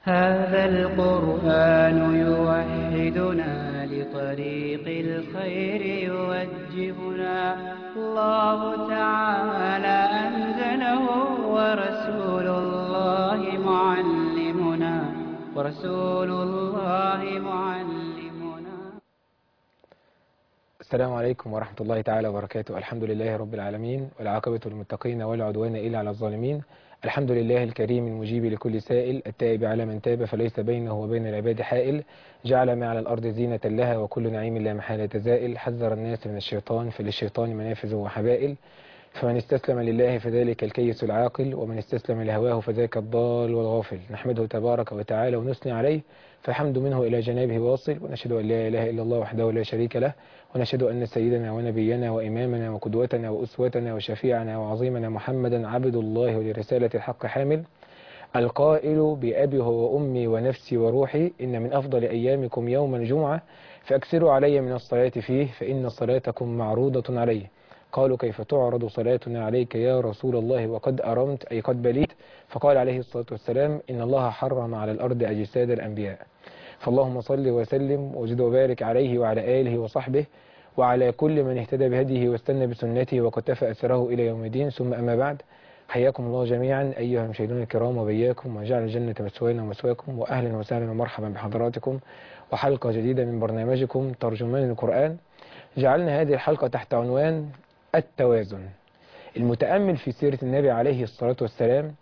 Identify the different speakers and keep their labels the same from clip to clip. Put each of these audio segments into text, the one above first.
Speaker 1: هذا القرآن يوحدنا لطريق الخير يوجهنا الله تعالى أنزله ورسول الله معلمنا ورسول الله معلمنا
Speaker 2: السلام عليكم ورحمة الله تعالى وبركاته الحمد لله رب العالمين والعاقبة للمتقين ولا عدوان إلا على الظالمين الحمد لله الكريم المجيب لكل سائل التائب على من تاب فليس بينه وبين العباد حائل جعل ما على الأرض زينة لها وكل نعيم لا محالة زائل حذر الناس من الشيطان فللشيطان منافذ وحبائل فمن استسلم لله فذلك الكيس العاقل ومن استسلم لهواه فذاك الضال والغافل نحمده تبارك وتعالى ونثني عليه فالحمد منه إلى جنابه واصل ونشهد أن لا إله إلا الله وحده لا شريك له ونشهد أن سيدنا ونبينا وإمامنا وقدوتنا وأسوتنا وشفيعنا وعظيمنا محمدا عبد الله ولرسالة الحق حامل القائل بأبي وأمي ونفسي وروحي إن من أفضل أيامكم يوم الجمعة فأكثروا علي من الصلاة فيه فإن صلاتكم معروضة علي قالوا كيف تعرض صلاتنا عليك يا رسول الله وقد أرمت أي قد بليت فقال عليه الصلاة والسلام إن الله حرم على الأرض أجساد الأنبياء فاللهم صل وسلم وزد وبارك عليه وعلى آله وصحبه وعلى كل من اهتدى بهديه واستنى بسنته وقتفى أثره إلى يوم الدين ثم أما بعد حياكم الله جميعا أيها المشاهدون الكرام وبياكم وجعل الجنة مسوانا ومسواكم وأهلا وسهلا ومرحبا بحضراتكم وحلقة جديدة من برنامجكم ترجمان القرآن جعلنا هذه الحلقة تحت عنوان التوازن المتأمل في سيرة النبي عليه الصلاة والسلام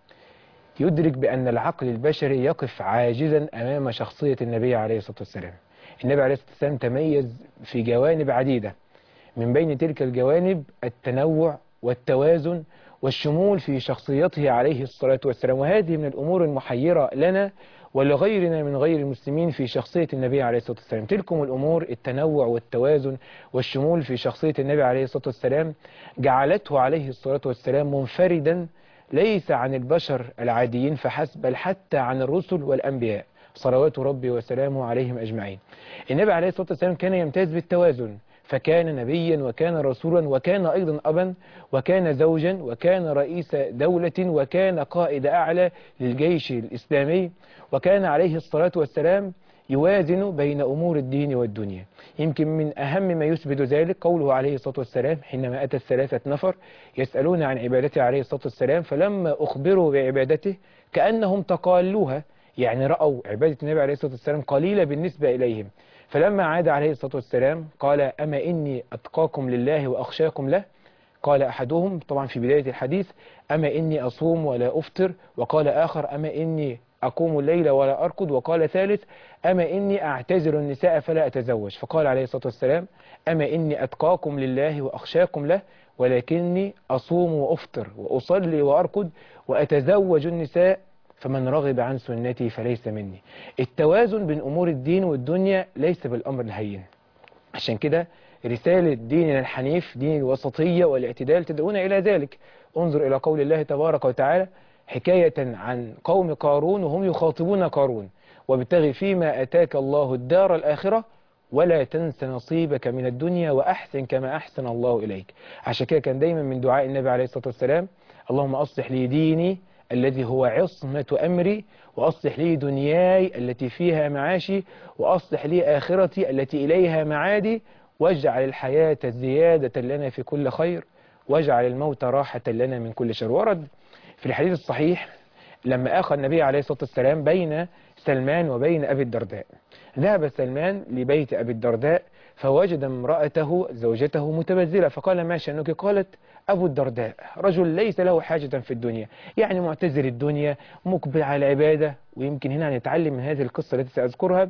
Speaker 2: يدرك بأن العقل البشري يقف عاجزا أمام شخصية النبي عليه الصلاة والسلام النبي عليه الصلاة والسلام تميز في جوانب عديدة من بين تلك الجوانب التنوع والتوازن والشمول في شخصيته عليه الصلاة والسلام وهذه من الأمور المحيرة لنا ولغيرنا من غير المسلمين في شخصية النبي عليه الصلاة والسلام تلكم الأمور التنوع والتوازن والشمول في شخصية النبي عليه الصلاة والسلام جعلته عليه الصلاة والسلام منفردا ليس عن البشر العاديين فحسب بل حتى عن الرسل والأنبياء صلوات ربي وسلامه عليهم أجمعين النبي عليه الصلاة والسلام كان يمتاز بالتوازن فكان نبيا وكان رسولا وكان أيضا أبا وكان زوجا وكان رئيس دولة وكان قائد أعلى للجيش الإسلامي وكان عليه الصلاة والسلام يوازن بين أمور الدين والدنيا يمكن من أهم ما يثبت ذلك قوله عليه الصلاة والسلام حينما أتى الثلاثة نفر يسألون عن عبادته عليه الصلاة والسلام فلما أخبروا بعبادته كأنهم تقالوها يعني رأوا عبادة النبي عليه الصلاة والسلام قليلة بالنسبة إليهم فلما عاد عليه الصلاة والسلام قال أما إني أتقاكم لله وأخشاكم له قال أحدهم طبعا في بداية الحديث أما إني أصوم ولا أفطر وقال آخر أما إني أقوم الليل ولا أركض وقال ثالث أما إني أعتزل النساء فلا أتزوج فقال عليه الصلاة والسلام أما إني أتقاكم لله وأخشاكم له ولكني أصوم وأفطر وأصلي وأركض وأتزوج النساء فمن رغب عن سنتي فليس مني التوازن بين أمور الدين والدنيا ليس بالأمر الهين عشان كده رسالة ديننا الحنيف دين الوسطية والاعتدال تدعونا إلى ذلك انظر إلى قول الله تبارك وتعالى حكاية عن قوم قارون وهم يخاطبون قارون وابتغي فيما أتاك الله الدار الآخرة ولا تنس نصيبك من الدنيا وأحسن كما أحسن الله إليك عشان كده كان دايما من دعاء النبي عليه الصلاة والسلام اللهم أصلح لي ديني الذي هو عصمة أمري وأصلح لي دنياي التي فيها معاشي وأصلح لي آخرتي التي إليها معادي واجعل الحياة زيادة لنا في كل خير واجعل الموت راحة لنا من كل شر ورد في الحديث الصحيح لما أخذ النبي عليه الصلاة والسلام بين سلمان وبين أبي الدرداء ذهب سلمان لبيت أبي الدرداء فوجد امرأته زوجته متبذلة فقال ما شأنك قالت أبو الدرداء رجل ليس له حاجة في الدنيا يعني معتزل الدنيا مقبل على العبادة ويمكن هنا نتعلم من هذه القصة التي سأذكرها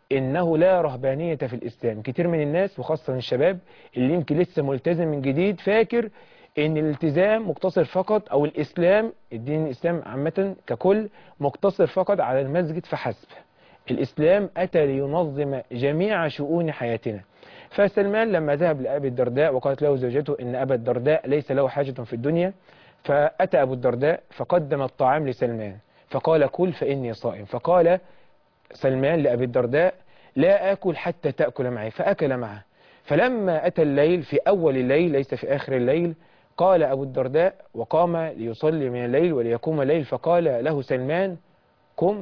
Speaker 2: إنه لا رهبانية في الإسلام كتير من الناس وخاصة الشباب اللي يمكن لسه ملتزم من جديد فاكر ان الالتزام مقتصر فقط او الاسلام الدين الاسلام عامة ككل مقتصر فقط على المسجد فحسب الاسلام اتى لينظم جميع شؤون حياتنا فسلمان لما ذهب لأبي الدرداء وقالت له زوجته ان ابا الدرداء ليس له حاجة في الدنيا فأتى أبو الدرداء فقدم الطعام لسلمان فقال كل فإني صائم فقال سلمان لأبي الدرداء لا آكل حتى تأكل معي فأكل معه فلما أتى الليل في أول الليل ليس في آخر الليل قال أبو الدرداء وقام ليصلي من الليل وليقوم الليل فقال له سلمان قم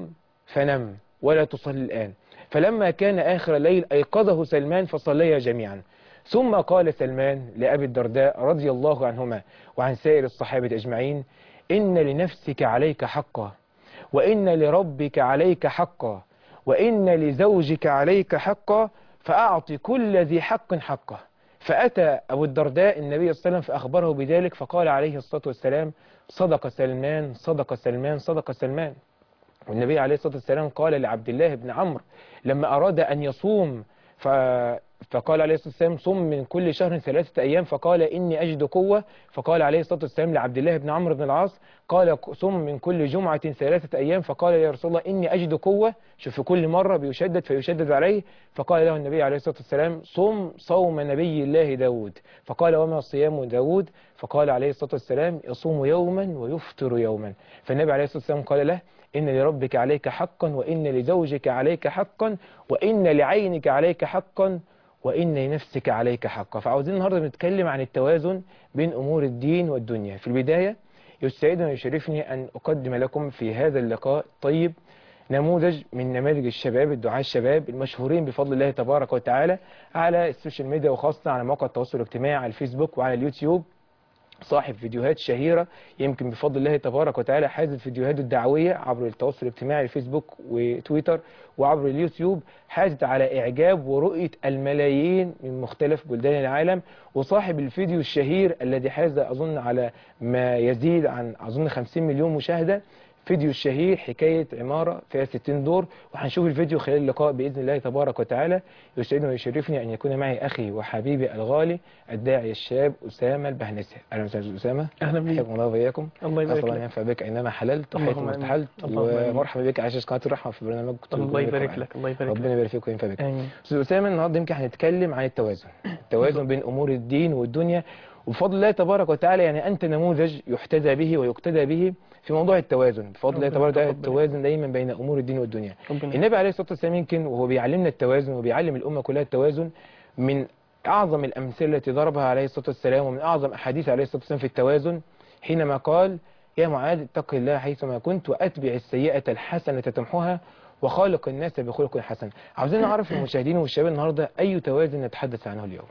Speaker 2: فنم ولا تصلي الآن فلما كان آخر الليل أيقظه سلمان فصليا جميعا ثم قال سلمان لأبي الدرداء رضي الله عنهما وعن سائر الصحابة أجمعين إن لنفسك عليك حقا وإن لربك عليك حقا وإن لزوجك عليك حقا فأعط كل ذي حق حقه فأتى أبو الدرداء النبي صلى الله عليه وسلم فأخبره بذلك فقال عليه الصلاة والسلام صدق سلمان صدق سلمان صدق سلمان والنبي عليه الصلاة والسلام قال لعبد الله بن عمرو لما أراد أن يصوم ف... فقال عليه الصلاة والسلام صم من كل شهر ثلاثة أيام فقال إني أجد قوة فقال عليه الصلاة والسلام لعبد الله بن عمرو بن العاص قال صم من كل جمعة ثلاثة أيام فقال يا رسول الله إني أجد قوة شوف في كل مرة بيشدد فيشدد عليه فقال له النبي عليه الصلاة والسلام صم صوم نبي الله داود فقال وما صيام داود فقال عليه الصلاة والسلام يصوم يوما ويفطر يوما فالنبي عليه الصلاة والسلام قال له إن لربك عليك حقا وإن لزوجك عليك حقا وإن لعينك عليك حقا وإن لنفسك عليك حقا فعاوزين النهاردة نتكلم عن التوازن بين أمور الدين والدنيا في البداية يسعدني ويشرفني أن أقدم لكم في هذا اللقاء طيب نموذج من نماذج الشباب الدعاة الشباب المشهورين بفضل الله تبارك وتعالى على السوشيال ميديا وخاصة على مواقع التواصل الاجتماعي على الفيسبوك وعلى اليوتيوب صاحب فيديوهات شهيرة يمكن بفضل الله تبارك وتعالى حاز الفيديوهات الدعوية عبر التواصل الاجتماعي الفيسبوك وتويتر وعبر اليوتيوب حازت على إعجاب ورؤية الملايين من مختلف بلدان العالم وصاحب الفيديو الشهير الذي حاز أظن على ما يزيد عن أظن 50 مليون مشاهدة فيديو الشهير حكاية عمارة فيها 60 دور وهنشوف الفيديو خلال اللقاء بإذن الله تبارك وتعالى يسعدني ويشرفني أن يكون معي أخي وحبيبي الغالي الداعي الشاب أسامة البهنسي أهلا وسهلا أسامة
Speaker 3: اهلا بيك
Speaker 2: حياكم الله وإياكم
Speaker 3: الله يبارك
Speaker 2: أسأل الله أن
Speaker 3: لك
Speaker 2: ينفع بك أينما حللت وحيث
Speaker 3: اللهم
Speaker 2: ما
Speaker 3: آمين.
Speaker 2: ارتحلت
Speaker 3: اللهم آمين.
Speaker 2: ومرحبا بك على شاشة قناة الرحمة في برنامج
Speaker 3: الله يبارك لك الله يبارك
Speaker 2: ربنا
Speaker 3: لك
Speaker 2: يبارك فيك وينفع بك
Speaker 3: امين
Speaker 2: أستاذ أسامة النهارده يمكن هنتكلم عن التوازن التوازن بين أمور الدين والدنيا وبفضل الله تبارك وتعالى يعني أنت نموذج يحتذى به ويقتدى به في موضوع التوازن بفضل الله
Speaker 3: ربنا
Speaker 2: تبارك وتعالى
Speaker 3: يتقبل.
Speaker 2: التوازن دايما بين أمور الدين والدنيا
Speaker 3: ربنا
Speaker 2: النبي عليه الصلاة والسلام يمكن وهو بيعلمنا التوازن وبيعلم الأمة كلها التوازن من أعظم الأمثلة التي ضربها عليه الصلاة والسلام ومن أعظم أحاديث عليه الصلاة والسلام في التوازن حينما قال يا معاذ اتق الله حيثما كنت وأتبع السيئة الحسنة تمحها وخالق الناس بخلق حسن عاوزين نعرف المشاهدين والشباب النهارده أي توازن نتحدث عنه اليوم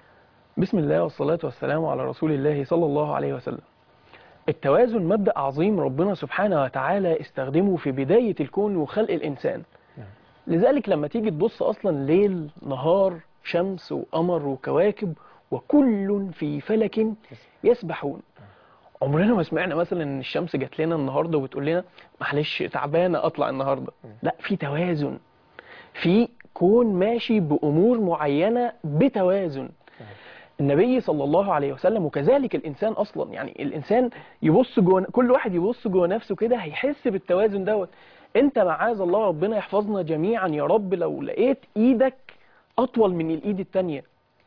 Speaker 3: بسم الله والصلاة والسلام على رسول الله صلى الله عليه وسلم التوازن مبدأ عظيم ربنا سبحانه وتعالى استخدمه في بداية الكون وخلق الإنسان
Speaker 2: نعم.
Speaker 3: لذلك لما تيجي تبص أصلا ليل نهار شمس وقمر وكواكب وكل في فلك يسبحون عمرنا ما سمعنا مثلا ان الشمس جات لنا النهارده وبتقول لنا معلش تعبانه اطلع النهارده لا في توازن في كون ماشي بامور معينه بتوازن النبي صلى الله عليه وسلم وكذلك الانسان اصلا يعني الانسان يبص جوه كل واحد يبص جوه نفسه كده هيحس بالتوازن دوت انت معاذ الله ربنا يحفظنا جميعا يا رب لو لقيت ايدك اطول من الايد التانية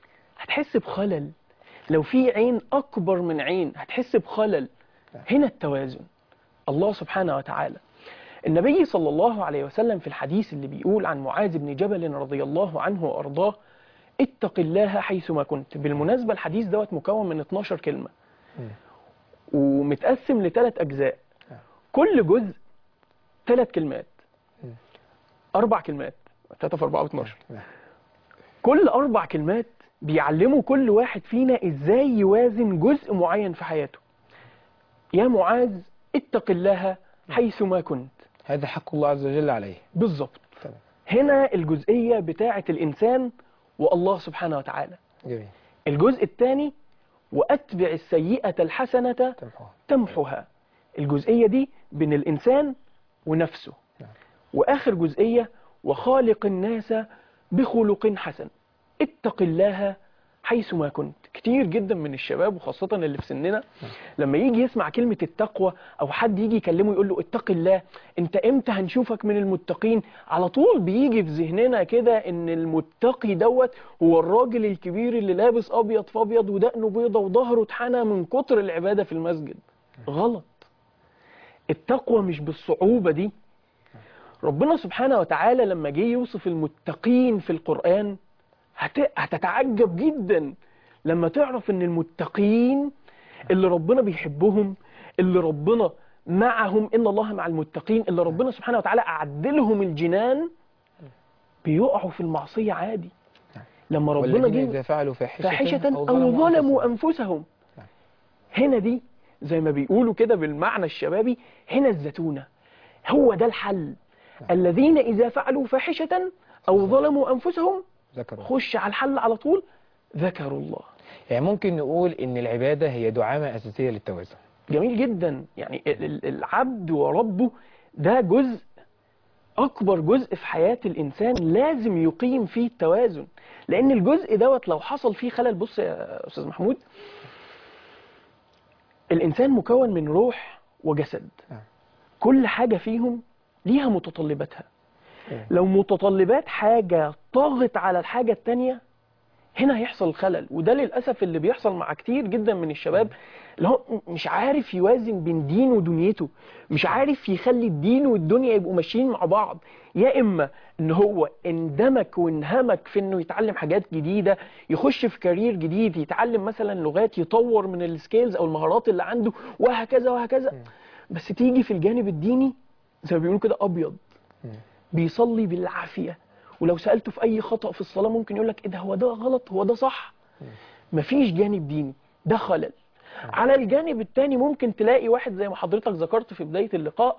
Speaker 3: هتحس بخلل لو في عين اكبر من عين هتحس بخلل هنا التوازن الله سبحانه وتعالى النبي صلى الله عليه وسلم في الحديث اللي بيقول عن معاذ بن جبل رضي الله عنه وارضاه اتق الله حيثما كنت بالمناسبة الحديث دوت مكون من 12 كلمة
Speaker 2: مم.
Speaker 3: ومتقسم لثلاث أجزاء
Speaker 2: نعم.
Speaker 3: كل جزء ثلاث كلمات
Speaker 2: مم.
Speaker 3: أربع كلمات ثلاثة في أربعة واتناشر
Speaker 2: نعم.
Speaker 3: كل أربع كلمات بيعلموا كل واحد فينا إزاي يوازن جزء معين في حياته يا معاذ اتق الله حيثما كنت
Speaker 2: هذا حق الله عز وجل عليه
Speaker 3: بالظبط
Speaker 2: تمام
Speaker 3: هنا الجزئية بتاعة الإنسان والله سبحانه وتعالى
Speaker 2: جميل
Speaker 3: الجزء الثاني وأتبع السيئة الحسنة
Speaker 2: تمحوها
Speaker 3: تمحها الجزئية دي بين الإنسان ونفسه
Speaker 2: نعم.
Speaker 3: وآخر جزئية وخالق الناس بخلق حسن اتق الله حيثما كنت كتير جدا من الشباب وخاصة اللي في سننا لما يجي يسمع كلمة التقوى أو حد يجي يكلمه يقول له اتق الله انت امتى هنشوفك من المتقين على طول بيجي في ذهننا كده ان المتقي دوت هو الراجل الكبير اللي لابس ابيض في ابيض ودقنه بيضة وظهره اتحنى من كتر العبادة في المسجد غلط التقوى مش بالصعوبة دي ربنا سبحانه وتعالى لما جه يوصف المتقين في القرآن هت... هتتعجب جدا لما تعرف ان المتقين اللي ربنا بيحبهم اللي ربنا معهم ان الله مع المتقين اللي ربنا سبحانه وتعالى اعد لهم الجنان بيقعوا في المعصيه عادي لما ربنا
Speaker 2: والذين
Speaker 3: جه
Speaker 2: إذا فعلوا فاحشة,
Speaker 3: فاحشة أو ظلموا أنفسهم
Speaker 2: نعم.
Speaker 3: هنا دي زي ما بيقولوا كده بالمعنى الشبابي هنا الزتونة هو ده الحل الذين إذا فعلوا فاحشة أو ظلموا أنفسهم
Speaker 2: ذكروا
Speaker 3: خش على الحل على طول ذكروا الله
Speaker 2: يعني ممكن نقول إن العبادة هي دعامة أساسية للتوازن
Speaker 3: جميل جدا يعني ال- ال- العبد وربه ده جزء أكبر جزء في حياة الإنسان لازم يقيم فيه التوازن لأن الجزء دوت لو حصل فيه خلل بص يا أستاذ محمود الإنسان مكون من روح وجسد
Speaker 2: نعم.
Speaker 3: كل حاجة فيهم ليها متطلباتها
Speaker 2: نعم.
Speaker 3: لو متطلبات حاجة طغت على الحاجة التانية هنا هيحصل خلل وده للأسف اللي بيحصل مع كتير جدا من الشباب اللي هو مش عارف يوازن بين دينه ودنيته مش عارف يخلي الدين والدنيا يبقوا ماشيين مع بعض يا إما إن هو اندمج وانهمك في إنه يتعلم حاجات جديدة يخش في كارير جديد يتعلم مثلا لغات يطور من السكيلز أو المهارات اللي عنده وهكذا وهكذا بس تيجي في الجانب الديني زي ما بيقولوا كده أبيض بيصلي بالعافية ولو سألته في أي خطأ في الصلاة ممكن يقول لك إيه ده هو ده غلط هو ده صح مفيش جانب ديني ده خلل على الجانب التاني ممكن تلاقي واحد زي ما حضرتك ذكرت في بداية اللقاء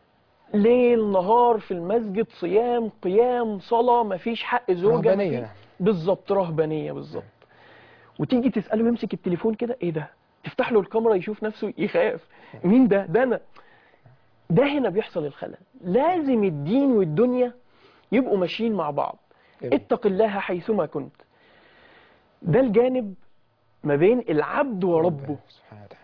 Speaker 3: ليل نهار في المسجد صيام قيام صلاة مفيش حق زوجة
Speaker 2: رهبانية.
Speaker 3: مفيش- بالظبط رهبانية بالظبط وتيجي تسأله يمسك التليفون كده ايه ده تفتح له الكاميرا يشوف نفسه يخاف مين ده ده انا ده هنا بيحصل الخلل لازم الدين والدنيا يبقوا ماشيين مع بعض
Speaker 2: جميل.
Speaker 3: اتق الله حيثما كنت ده الجانب ما بين العبد وربه
Speaker 2: سبحانه وتعالى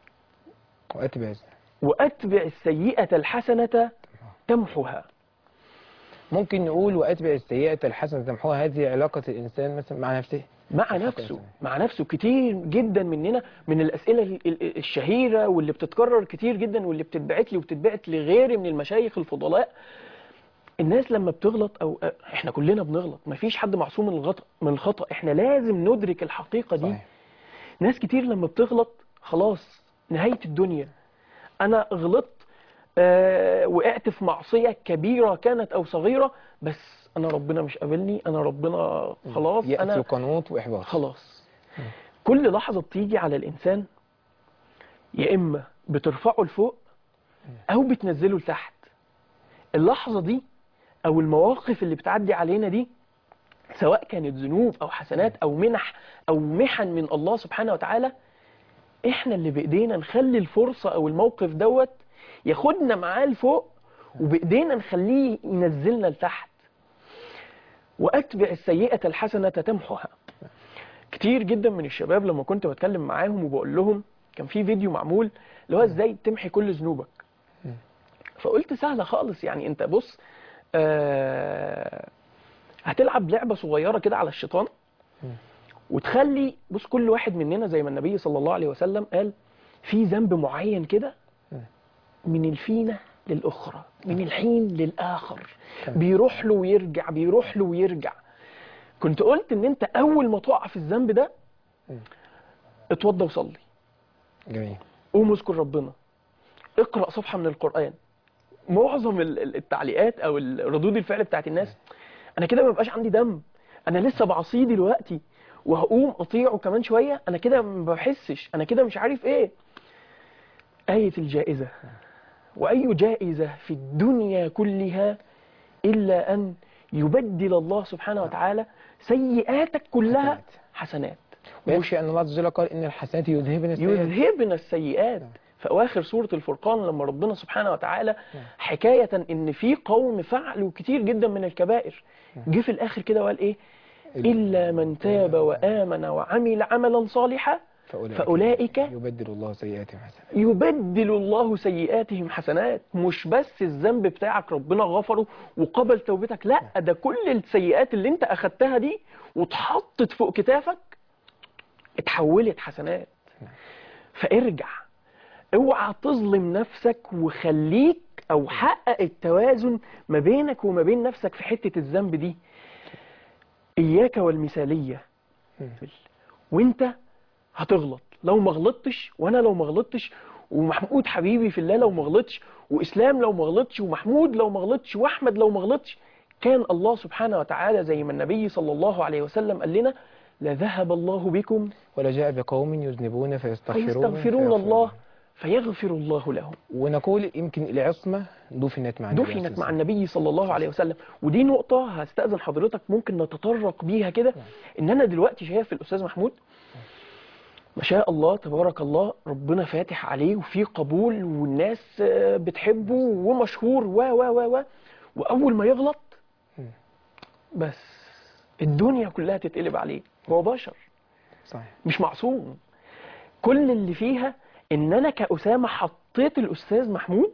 Speaker 2: وأتبع الزنا.
Speaker 3: وأتبع السيئة الحسنة تمحها
Speaker 2: ممكن نقول وأتبع السيئة الحسنة تمحوها هذه علاقة الإنسان مثلا مع نفسه
Speaker 3: مع
Speaker 2: حتى
Speaker 3: نفسه
Speaker 2: إنسان.
Speaker 3: مع نفسه كتير جدا مننا من الأسئلة ال- ال- الشهيرة واللي بتتكرر كتير جدا واللي بتتبعت لي وبتتبعت لغيري من المشايخ الفضلاء الناس لما بتغلط او احنا كلنا بنغلط مفيش حد معصوم من الخطأ من الخطأ احنا لازم ندرك الحقيقة دي
Speaker 2: صحيح.
Speaker 3: ناس كتير لما بتغلط خلاص نهاية الدنيا أنا غلطت آه وقعت في معصية كبيرة كانت أو صغيرة بس أنا ربنا مش قابلني أنا ربنا خلاص
Speaker 2: يأس
Speaker 3: أنا
Speaker 2: وقنوط وإحباط
Speaker 3: خلاص كل لحظة بتيجي على الإنسان يا إما بترفعه لفوق أو بتنزله لتحت اللحظة دي أو المواقف اللي بتعدي علينا دي سواء كانت ذنوب أو حسنات أو منح أو محن من الله سبحانه وتعالى إحنا اللي بإيدينا نخلي الفرصة أو الموقف دوت ياخدنا معاه لفوق وبإيدينا نخليه ينزلنا لتحت وأتبع السيئة الحسنة تمحها كتير جدا من الشباب لما كنت بتكلم معاهم وبقول لهم كان في فيديو معمول اللي هو ازاي تمحي كل ذنوبك فقلت سهلة خالص يعني انت بص آه هتلعب لعبة صغيرة كده على الشيطان وتخلي بص كل واحد مننا زي ما النبي صلى الله عليه وسلم قال في ذنب معين كده من الفينة للأخرى من الحين للآخر بيروح له ويرجع بيروح له ويرجع كنت قلت ان انت اول ما تقع في الذنب ده اتوضى وصلي
Speaker 2: جميل
Speaker 3: قوم اذكر ربنا اقرا صفحه من القران معظم ال- ال- التعليقات او ال- ردود الفعل بتاعت الناس انا كده ما بقاش عندي دم انا لسه بعصيه دلوقتي وهقوم اطيعه كمان شويه انا كده ما بحسش انا كده مش عارف ايه ايه الجائزه واي جائزه في الدنيا كلها الا ان يبدل الله سبحانه وتعالى سيئاتك كلها
Speaker 2: حسنات.
Speaker 3: حسنات
Speaker 2: ويكفي أن الله عز وجل قال إن الحسنات يذهبن السيئات
Speaker 3: يذهبن السيئات في أواخر سورة الفرقان لما ربنا سبحانه وتعالى حكاية إن في قوم فعلوا كتير جدا من الكبائر جه في الآخر كده وقال إيه إلا من تاب وآمن وعمل عملا صالحا فأولئك
Speaker 2: يبدل الله سيئاتهم حسنات
Speaker 3: يبدل الله سيئاتهم حسنات مش بس الذنب بتاعك ربنا غفره وقبل توبتك لا ده كل السيئات اللي انت أخدتها دي واتحطت فوق كتافك اتحولت حسنات فارجع اوعى تظلم نفسك وخليك او حقق التوازن ما بينك وما بين نفسك في حتة الذنب دي اياك والمثالية وانت هتغلط لو ما غلطتش وانا لو ما غلطتش ومحمود حبيبي في الله لو ما غلطش واسلام لو ما غلطش ومحمود لو ما غلطش واحمد لو ما غلطش كان الله سبحانه وتعالى زي ما النبي صلى الله عليه وسلم قال لنا لذهب الله بكم
Speaker 2: ولجاء بقوم يذنبون فيستغفرون
Speaker 3: فيستغفرون الله فيغفر الله لهم
Speaker 2: ونقول يمكن العصمة دفنت مع النبي عليه
Speaker 3: دفنت
Speaker 2: الصلاة
Speaker 3: مع النبي صلى الله عليه وسلم ودي نقطة هستأذن حضرتك ممكن نتطرق بيها كده ان انا دلوقتي شايف الاستاذ محمود ما شاء الله تبارك الله ربنا فاتح عليه وفي قبول والناس آه، بتحبه ومشهور و و و و واول ما يغلط بس الدنيا كلها تتقلب عليه هو بشر
Speaker 2: صحيح
Speaker 3: مش معصوم كل اللي فيها ان انا كأسامة حطيت الاستاذ محمود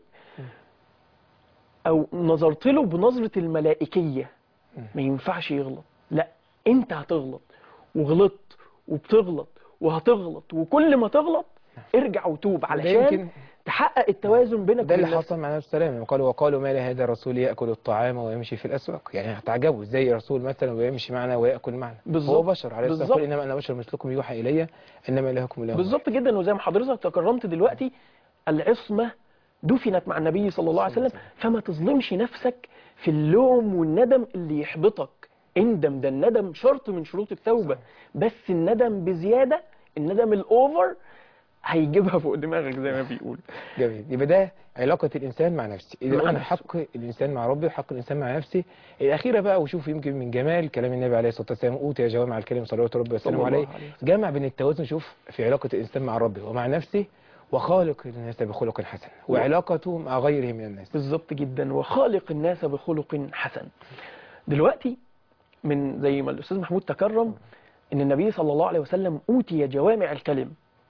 Speaker 3: او نظرت له بنظرة الملائكية ما ينفعش يغلط لا انت هتغلط وغلطت وبتغلط وهتغلط وكل ما تغلط ارجع وتوب
Speaker 2: وده
Speaker 3: علشان
Speaker 2: يمكن
Speaker 3: تحقق التوازن بينك
Speaker 2: ده اللي
Speaker 3: وبين نفسك
Speaker 2: حصل مع النبي صلى الله عليه وسلم قالوا وقالوا ما لهذا الرسول يأكل الطعام ويمشي في الأسواق يعني هتعجبوا ازاي الرسول مثلا ويمشي معنا ويأكل معنا
Speaker 3: بالظبط.
Speaker 2: هو بشر عليه الصلاة والسلام
Speaker 3: بالظبط.
Speaker 2: إنما أنا بشر مثلكم يوحى إلي إنما إلهكم إله واحد.
Speaker 3: بالظبط جدا وزي ما حضرتك تكرمت دلوقتي العصمة دفنت مع النبي صلى الله عليه وسلم فما تظلمش نفسك في اللوم والندم اللي يحبطك اندم ده الندم شرط من شروط التوبة بس الندم بزيادة الندم الأوفر هيجيبها فوق دماغك زي ما بيقول
Speaker 2: جميل يبقى ده علاقة الإنسان مع نفسه إذا
Speaker 3: مع
Speaker 2: قلنا
Speaker 3: نفسه.
Speaker 2: حق الإنسان مع ربه وحق الإنسان مع نفسه الأخيرة بقى وشوف يمكن من جمال كلام النبي عليه الصلاة والسلام أوتي جوامع الكلم صلوات ربي وسلامه
Speaker 3: صلى الله
Speaker 2: عليه
Speaker 3: عليه وسلم.
Speaker 2: جمع بين التوازن شوف في علاقة الإنسان مع ربه ومع نفسه وخالق الناس بخلق حسن وعلاقته مع غيره من الناس
Speaker 3: بالظبط جدا وخالق الناس بخلق حسن دلوقتي من زي ما الأستاذ محمود تكرم إن النبي صلى الله عليه وسلم أوتي جوامع الكلم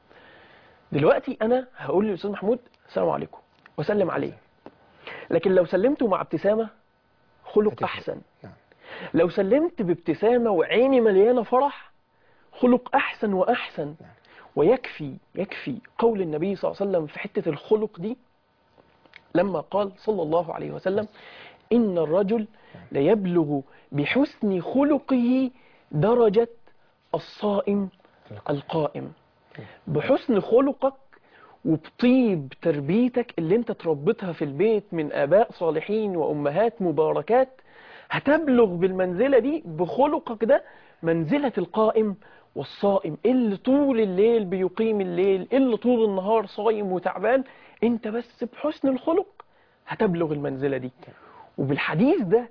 Speaker 3: دلوقتي أنا هقول للأستاذ محمود السلام عليكم وسلم عليه لكن لو سلمته مع ابتسامة خلق
Speaker 2: هتفرق.
Speaker 3: أحسن
Speaker 2: نعم.
Speaker 3: لو سلمت بابتسامة وعيني مليانة فرح خلق أحسن وأحسن ويكفي يكفي قول النبي صلى الله عليه وسلم في حتة الخلق دي لما قال صلى الله عليه وسلم إن الرجل ليبلغ بحسن خلقه درجة الصائم القائم بحسن خلقك وبطيب تربيتك اللي انت تربيتها في البيت من آباء صالحين وأمهات مباركات هتبلغ بالمنزلة دي بخلقك ده منزلة القائم والصائم اللي طول الليل بيقيم الليل اللي طول النهار صايم وتعبان انت بس بحسن الخلق هتبلغ المنزلة دي وبالحديث ده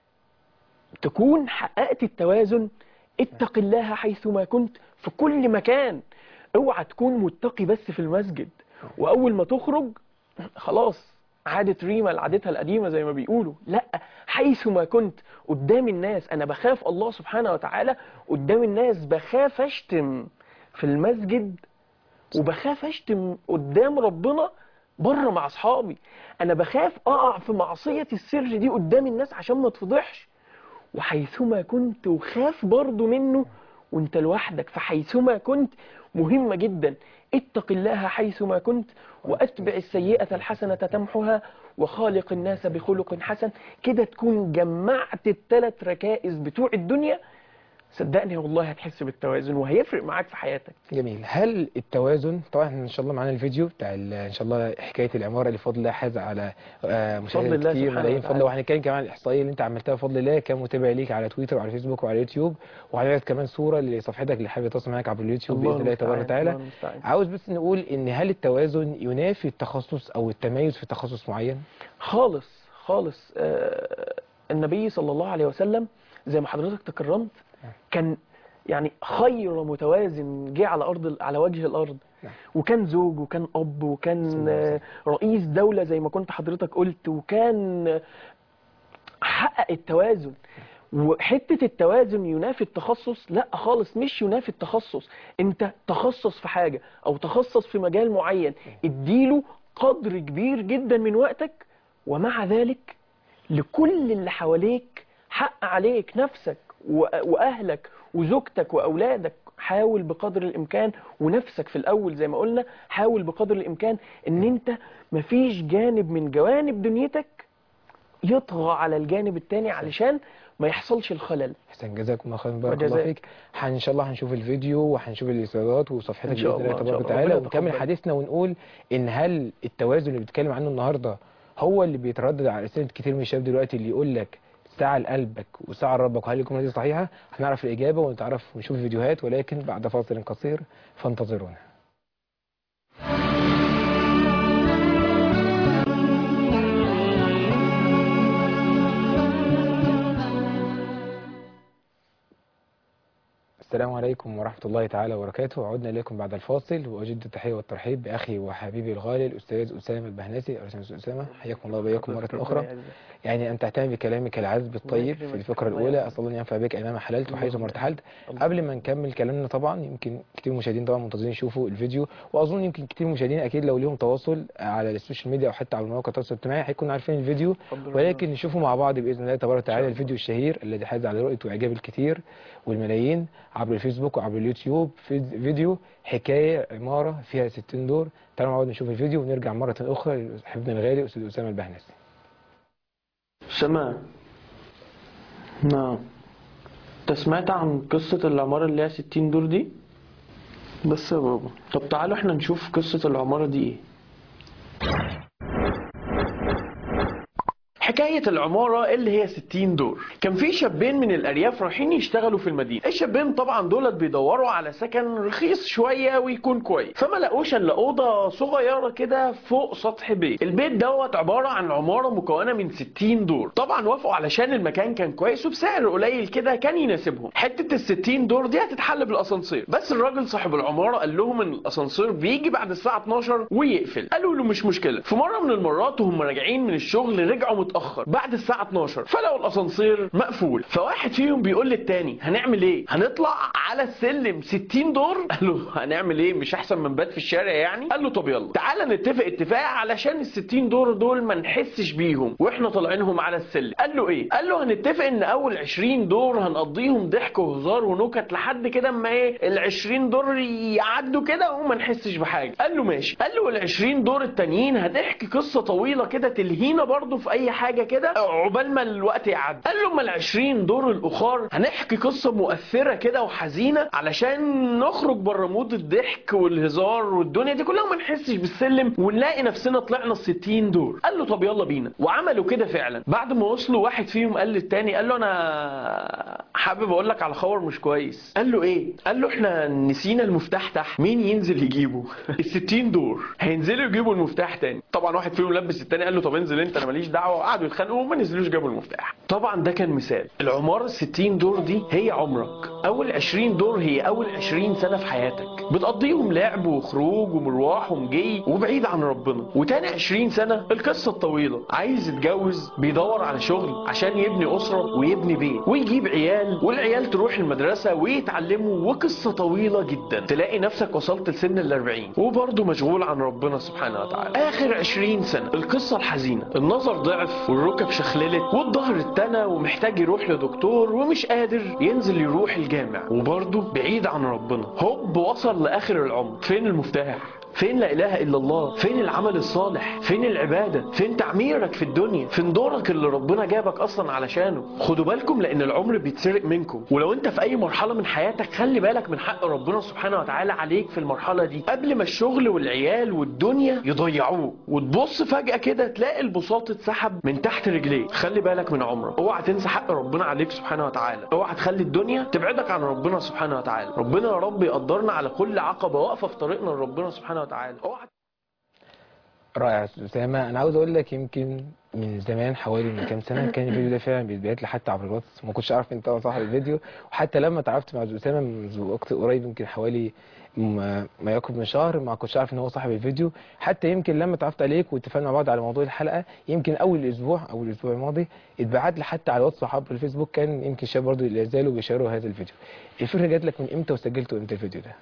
Speaker 3: تكون حققت التوازن اتق الله حيثما كنت في كل مكان اوعى تكون متقي بس في المسجد واول ما تخرج خلاص عادت ريما لعادتها القديمة زي ما بيقولوا لا حيثما كنت قدام الناس انا بخاف الله سبحانه وتعالى قدام الناس بخاف اشتم في المسجد وبخاف اشتم قدام ربنا بره مع اصحابي انا بخاف اقع في معصية السر دي قدام الناس عشان ما تفضحش وحيثما كنت وخاف برضو منه وانت لوحدك فحيثما كنت مهمة جدا اتق الله حيثما كنت واتبع السيئة الحسنة تمحها وخالق الناس بخلق حسن كده تكون جمعت الثلاث ركائز بتوع الدنيا صدقني والله هتحس بالتوازن وهيفرق معاك في حياتك
Speaker 2: جميل هل التوازن طبعا احنا ان شاء الله معانا الفيديو بتاع ال- ان شاء الله حكايه العماره اللي بفضل الله حاز على آه،
Speaker 3: بفضل
Speaker 2: مشاهدات
Speaker 3: الله
Speaker 2: كتير
Speaker 3: سبحانه
Speaker 2: ملايين بفضل الله
Speaker 3: وتعالى.
Speaker 2: وهنتكلم كمان عن الاحصائيه اللي انت عملتها بفضل الله كم متابع ليك على تويتر وعلى فيسبوك وعلى يوتيوب وهنعرض كمان صوره لصفحتك اللي حابب يتواصل معاك عبر اليوتيوب باذن الله تبارك
Speaker 3: المستعان،
Speaker 2: وتعالى
Speaker 3: الله المستعان.
Speaker 2: عاوز بس نقول ان هل التوازن ينافي التخصص او التميز في تخصص معين
Speaker 3: خالص خالص آه، النبي صلى الله عليه وسلم زي ما حضرتك تكرمت كان يعني خير متوازن جه على ارض على وجه الارض
Speaker 2: نعم.
Speaker 3: وكان زوج وكان اب
Speaker 2: صلى
Speaker 3: وكان
Speaker 2: الله عليه
Speaker 3: آه، رئيس دوله زي ما كنت حضرتك قلت وكان آه، حقق التوازن وحته التوازن ينافي التخصص لا خالص مش ينافي التخصص انت تخصص في حاجه او تخصص في مجال معين اديله قدر كبير جدا من وقتك ومع ذلك لكل اللي حواليك حق عليك نفسك و- واهلك وزوجتك واولادك حاول بقدر الامكان ونفسك في الاول زي ما قلنا حاول بقدر الامكان ان انت مفيش جانب من جوانب دنيتك يطغى على الجانب التاني علشان ما يحصلش الخلل
Speaker 2: حسن جزاكم الله خيرا بارك الله
Speaker 3: وجزاك.
Speaker 2: فيك حن ان شاء الله هنشوف الفيديو وهنشوف الاستعدادات وصفحتك
Speaker 3: إن شاء
Speaker 2: باذن الله
Speaker 3: الله، إن شاء
Speaker 2: تبارك
Speaker 3: الله.
Speaker 2: وتعالى
Speaker 3: ربنا
Speaker 2: ونكمل
Speaker 3: يتقبل.
Speaker 2: حديثنا ونقول ان هل التوازن اللي بيتكلم عنه النهارده هو اللي بيتردد على لسان كتير من الشباب دلوقتي اللي يقول لك ساعة لقلبك وساعة لربك وهل الجملة دي صحيحة؟ هنعرف الإجابة ونتعرف ونشوف فيديوهات ولكن بعد فاصل قصير فانتظرونا. السلام عليكم ورحمة الله تعالى وبركاته عدنا إليكم بعد الفاصل وأجد التحية والترحيب بأخي وحبيبي الغالي الأستاذ أسامة البهنسي أستاذ أسامة حياكم الله وبياكم مرة أخرى يعني أن تعتني بكلامك العذب الطيب في
Speaker 3: يكرمك.
Speaker 2: الفقرة
Speaker 3: الله
Speaker 2: الأولى
Speaker 3: يحفظك.
Speaker 2: أسأل الله أن ينفع بك أينما حللت وحيث ما ارتحلت
Speaker 3: الله.
Speaker 2: قبل ما نكمل كلامنا طبعا يمكن كتير مشاهدين طبعا منتظرين يشوفوا الفيديو وأظن يمكن كتير مشاهدين أكيد لو ليهم تواصل على السوشيال ميديا أو حتى على مواقع التواصل الاجتماعي هيكونوا عارفين الفيديو
Speaker 3: اتفضل.
Speaker 2: ولكن نشوفه مع بعض باذن الله تبارك وتعالى
Speaker 3: الله.
Speaker 2: الفيديو الشهير الذي حاز على رؤيه واعجاب الكثير والملايين عبر الفيسبوك وعبر اليوتيوب في فيديو حكايه عماره فيها 60 دور تعالوا مع بعض نشوف الفيديو ونرجع مره اخرى لحبيبنا الغالي استاذ اسامه البهنسي
Speaker 4: سمع نعم انت سمعت عن قصة العمارة اللي هي 60 دور دي؟ بس يا بابا طب تعالوا احنا نشوف قصة العمارة دي ايه حكاية العمارة اللي هي 60 دور كان في شابين من الأرياف رايحين يشتغلوا في المدينة الشابين طبعا دولت بيدوروا على سكن رخيص شوية ويكون كويس فما لقوش إلا أوضة صغيرة كده فوق سطح بيت البيت دوت عبارة عن عمارة مكونة من 60 دور طبعا وافقوا علشان المكان كان كويس وبسعر قليل كده كان يناسبهم حتة ال 60 دور دي هتتحل بالأسانسير بس الراجل صاحب العمارة قال لهم إن الأسانسير بيجي بعد الساعة 12 ويقفل قالوا له مش مشكلة في مرة من المرات وهم راجعين من الشغل رجعوا متأخر بعد الساعة 12 فلقوا الأسانسير مقفول فواحد فيهم بيقول للتاني هنعمل ايه هنطلع على السلم 60 دور قال له هنعمل ايه مش احسن من بات في الشارع يعني قال له طب يلا تعالى نتفق اتفاق علشان ال 60 دور دول ما نحسش بيهم واحنا طالعينهم على السلم قال له ايه قال له هنتفق ان اول 20 دور هنقضيهم ضحك وهزار ونكت لحد كده اما ايه ال 20 دور يعدوا كده وما نحسش بحاجه قال له ماشي قال له ال 20 دور التانيين هتحكي قصه طويله كده تلهينا برضو في اي حاجه كده عقبال ما الوقت يعدي قال له ما ال 20 دور الاخر هنحكي قصه مؤثره كده وحزينه علشان نخرج بره مود الضحك والهزار والدنيا دي كلها وما نحسش بالسلم ونلاقي نفسنا طلعنا ال 60 دور قال له طب يلا بينا وعملوا كده فعلا بعد ما وصلوا واحد فيهم قال للتاني قال له انا حابب اقول لك على خبر مش كويس قال له ايه قال له احنا نسينا المفتاح تحت مين ينزل يجيبه ال 60 دور هينزلوا يجيبوا المفتاح تاني طبعا واحد فيهم لبس التاني قال له طب انزل انت انا ماليش دعوه وقعدوا يتخانقوا وما نزلوش جابوا المفتاح طبعا ده كان مثال العماره ال 60 دور دي هي عمرك اول 20 دور هي اول 20 سنه في حياتك بتقضيهم لعب وخروج ومروح ومجي وبعيد عن ربنا وتاني 20 سنه القصه الطويله عايز يتجوز بيدور على شغل عشان يبني اسره ويبني بيت ويجيب عيال والعيال تروح المدرسه ويتعلموا وقصه طويله جدا تلاقي نفسك وصلت لسن ال 40 وبرضه مشغول عن ربنا سبحانه وتعالى اخر 20 سنه القصه الحزينه النظر ضعف والركب شخللت والظهر اتنى ومحتاج يروح لدكتور ومش قادر ينزل يروح الجامع وبرضه بعيد عن ربنا هوب وصل لاخر العمر فين المفتاح فين لا اله الا الله فين العمل الصالح فين العباده فين تعميرك في الدنيا فين دورك اللي ربنا جابك اصلا علشانه خدوا بالكم لان العمر بيتسرق منكم ولو انت في اي مرحله من حياتك خلي بالك من حق ربنا سبحانه وتعالى عليك في المرحله دي قبل ما الشغل والعيال والدنيا يضيعوه وتبص فجاه كده تلاقي البساط اتسحب من تحت رجليك خلي بالك من عمرك اوعى تنسى حق ربنا عليك سبحانه وتعالى اوعى تخلي الدنيا تبعدك عن ربنا سبحانه وتعالى ربنا يا رب يقدرنا على كل عقبه واقفه في طريقنا لربنا سبحانه وتعالى اوعى
Speaker 2: رائع يا استاذ اسامه انا عاوز اقول لك يمكن من زمان حوالي من كام سنه كان الفيديو ده فعلا بيتبعت لي حتى عبر الواتس ما كنتش اعرف انت صاحب الفيديو وحتى لما اتعرفت مع استاذ اسامه منذ وقت قريب يمكن حوالي ما ما يقرب من شهر ما كنتش عارف ان هو صاحب الفيديو حتى يمكن لما اتعرفت عليك واتفقنا مع بعض على موضوع الحلقه يمكن اول اسبوع او الاسبوع الماضي اتبعت لي حتى على الواتس عبر الفيسبوك كان يمكن شباب برضه لا زالوا بيشيروا هذا الفيديو الفكره جات لك من امتى وسجلته امتى الفيديو ده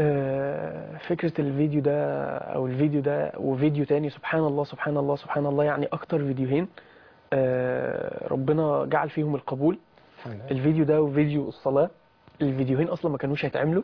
Speaker 3: آه، فكرة الفيديو ده أو الفيديو ده وفيديو تاني سبحان الله سبحان الله سبحان الله يعني أكتر فيديوهين آه، ربنا جعل فيهم القبول
Speaker 2: الحمد لله
Speaker 3: الفيديو ده وفيديو الصلاة الفيديوهين أصلا ما كانوش هيتعملوا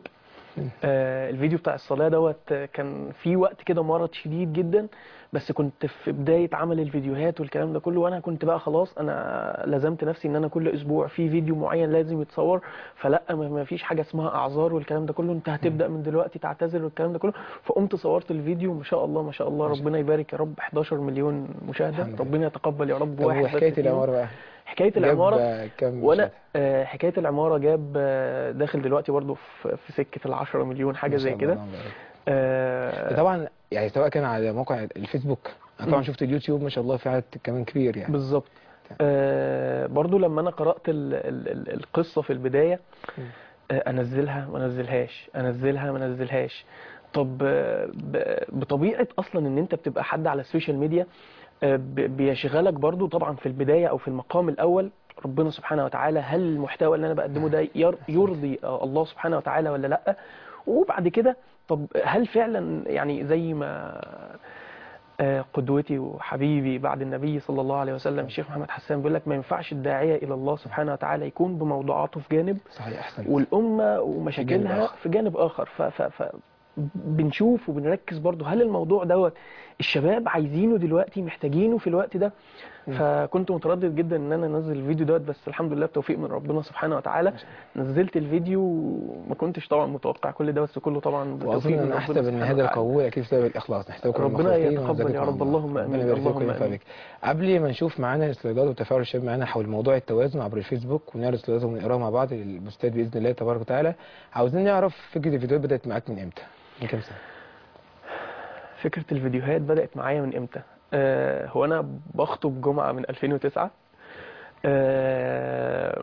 Speaker 3: آه الفيديو بتاع الصلاة دوت آه، كان في وقت كده مرض شديد جدا بس كنت في بداية عمل الفيديوهات والكلام ده كله وانا كنت بقى خلاص انا لزمت نفسي ان انا كل اسبوع في فيديو معين لازم يتصور فلا ما ما فيش حاجة اسمها اعذار والكلام ده كله انت هتبدأ من دلوقتي تعتذر والكلام ده كله فقمت صورت الفيديو ما شاء الله ما شاء الله
Speaker 2: ما شاء
Speaker 3: ربنا يبارك يا رب 11 مليون مشاهدة
Speaker 2: الحمد لله.
Speaker 3: ربنا يتقبل يا رب
Speaker 2: طب
Speaker 3: واحد بس
Speaker 2: وحكايه
Speaker 3: فيهم.
Speaker 2: العماره بقى
Speaker 3: حكاية
Speaker 2: جاب
Speaker 3: العمارة
Speaker 2: كام
Speaker 3: وانا
Speaker 2: مشاهدة؟
Speaker 3: آه، حكايه العماره جاب آه، داخل دلوقتي برضو في في سكه ال 10 مليون حاجه
Speaker 2: ما
Speaker 3: زي
Speaker 2: شاء الله،
Speaker 3: كده
Speaker 2: اللهم بارك.
Speaker 3: آه،
Speaker 2: طبعا يعني سواء كان على موقع الفيسبوك انا طبعا
Speaker 3: مم.
Speaker 2: شفت اليوتيوب ما شاء الله في عدد كمان كبير يعني
Speaker 3: بالظبط آه، برضو لما انا قرات ال ال ال القصه في البدايه
Speaker 2: مم.
Speaker 3: آه، انزلها ما انزلهاش انزلها ما انزلهاش طب آه، ب- بطبيعه اصلا ان انت بتبقى حد على السوشيال ميديا آه، ب- بيشغلك برضو طبعا في البدايه او في المقام الاول ربنا سبحانه وتعالى هل المحتوى اللي انا بقدمه ده ير- يرضي آه، الله سبحانه وتعالى ولا لا وبعد كده طب هل فعلا يعني زي ما آه، قدوتي وحبيبي بعد النبي صلى الله عليه وسلم الشيخ محمد حسان بيقول لك ما ينفعش الداعيه الى الله سبحانه وتعالى يكون بموضوعاته في جانب
Speaker 2: صحيح احسن
Speaker 3: والأمة ومشاكلها
Speaker 2: آخر.
Speaker 3: في جانب آخر ف ف ف بنشوف وبنركز برضو هل الموضوع دوت الشباب عايزينه دلوقتي محتاجينه في الوقت ده
Speaker 2: مم.
Speaker 3: فكنت متردد جدا ان انا انزل الفيديو دوت بس الحمد لله بتوفيق من ربنا سبحانه وتعالى نزلت الفيديو وما كنتش طبعا متوقع كل ده بس كله طبعا بتوفيق
Speaker 2: واظن
Speaker 3: من
Speaker 2: ان
Speaker 3: ربنا
Speaker 2: احسب ان
Speaker 3: سبحانه
Speaker 2: هذا
Speaker 3: وتعالى.
Speaker 2: القبول اكيد بسبب الاخلاص نحسبكم
Speaker 3: ربنا
Speaker 2: المخلصين
Speaker 3: يتقبل
Speaker 2: ونجزاكم
Speaker 3: يا رب،
Speaker 2: الله.
Speaker 3: اللهم آمين،
Speaker 2: ربنا يبارك فيكم
Speaker 3: اللهم
Speaker 2: وينفع
Speaker 3: آمين.
Speaker 2: بك قبل ما نشوف معانا السلايدات وتفاعل الشباب معانا حول موضوع التوازن عبر الفيسبوك ونعرض السلايدات ونقراها مع بعض البوستات باذن الله تبارك وتعالى عاوزين نعرف فكره الفيديوهات بدات معاك من امتى؟ من كام سنه؟
Speaker 3: فكرة الفيديوهات بدأت معايا من امتى؟ آه هو أنا بخطب جمعة من 2009 آه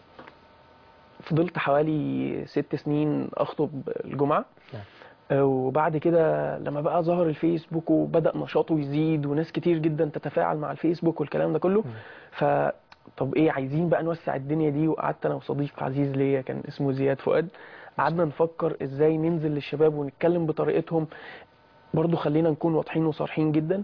Speaker 3: فضلت حوالي ست سنين أخطب الجمعة
Speaker 2: نعم.
Speaker 3: آه وبعد كده لما بقى ظهر الفيسبوك وبدأ نشاطه يزيد وناس كتير جدا تتفاعل مع الفيسبوك والكلام ده كله ف طب ايه عايزين بقى نوسع الدنيا دي وقعدت انا وصديق عزيز ليا كان اسمه زياد فؤاد قعدنا نفكر ازاي ننزل للشباب ونتكلم بطريقتهم برضو خلينا نكون واضحين وصريحين جدا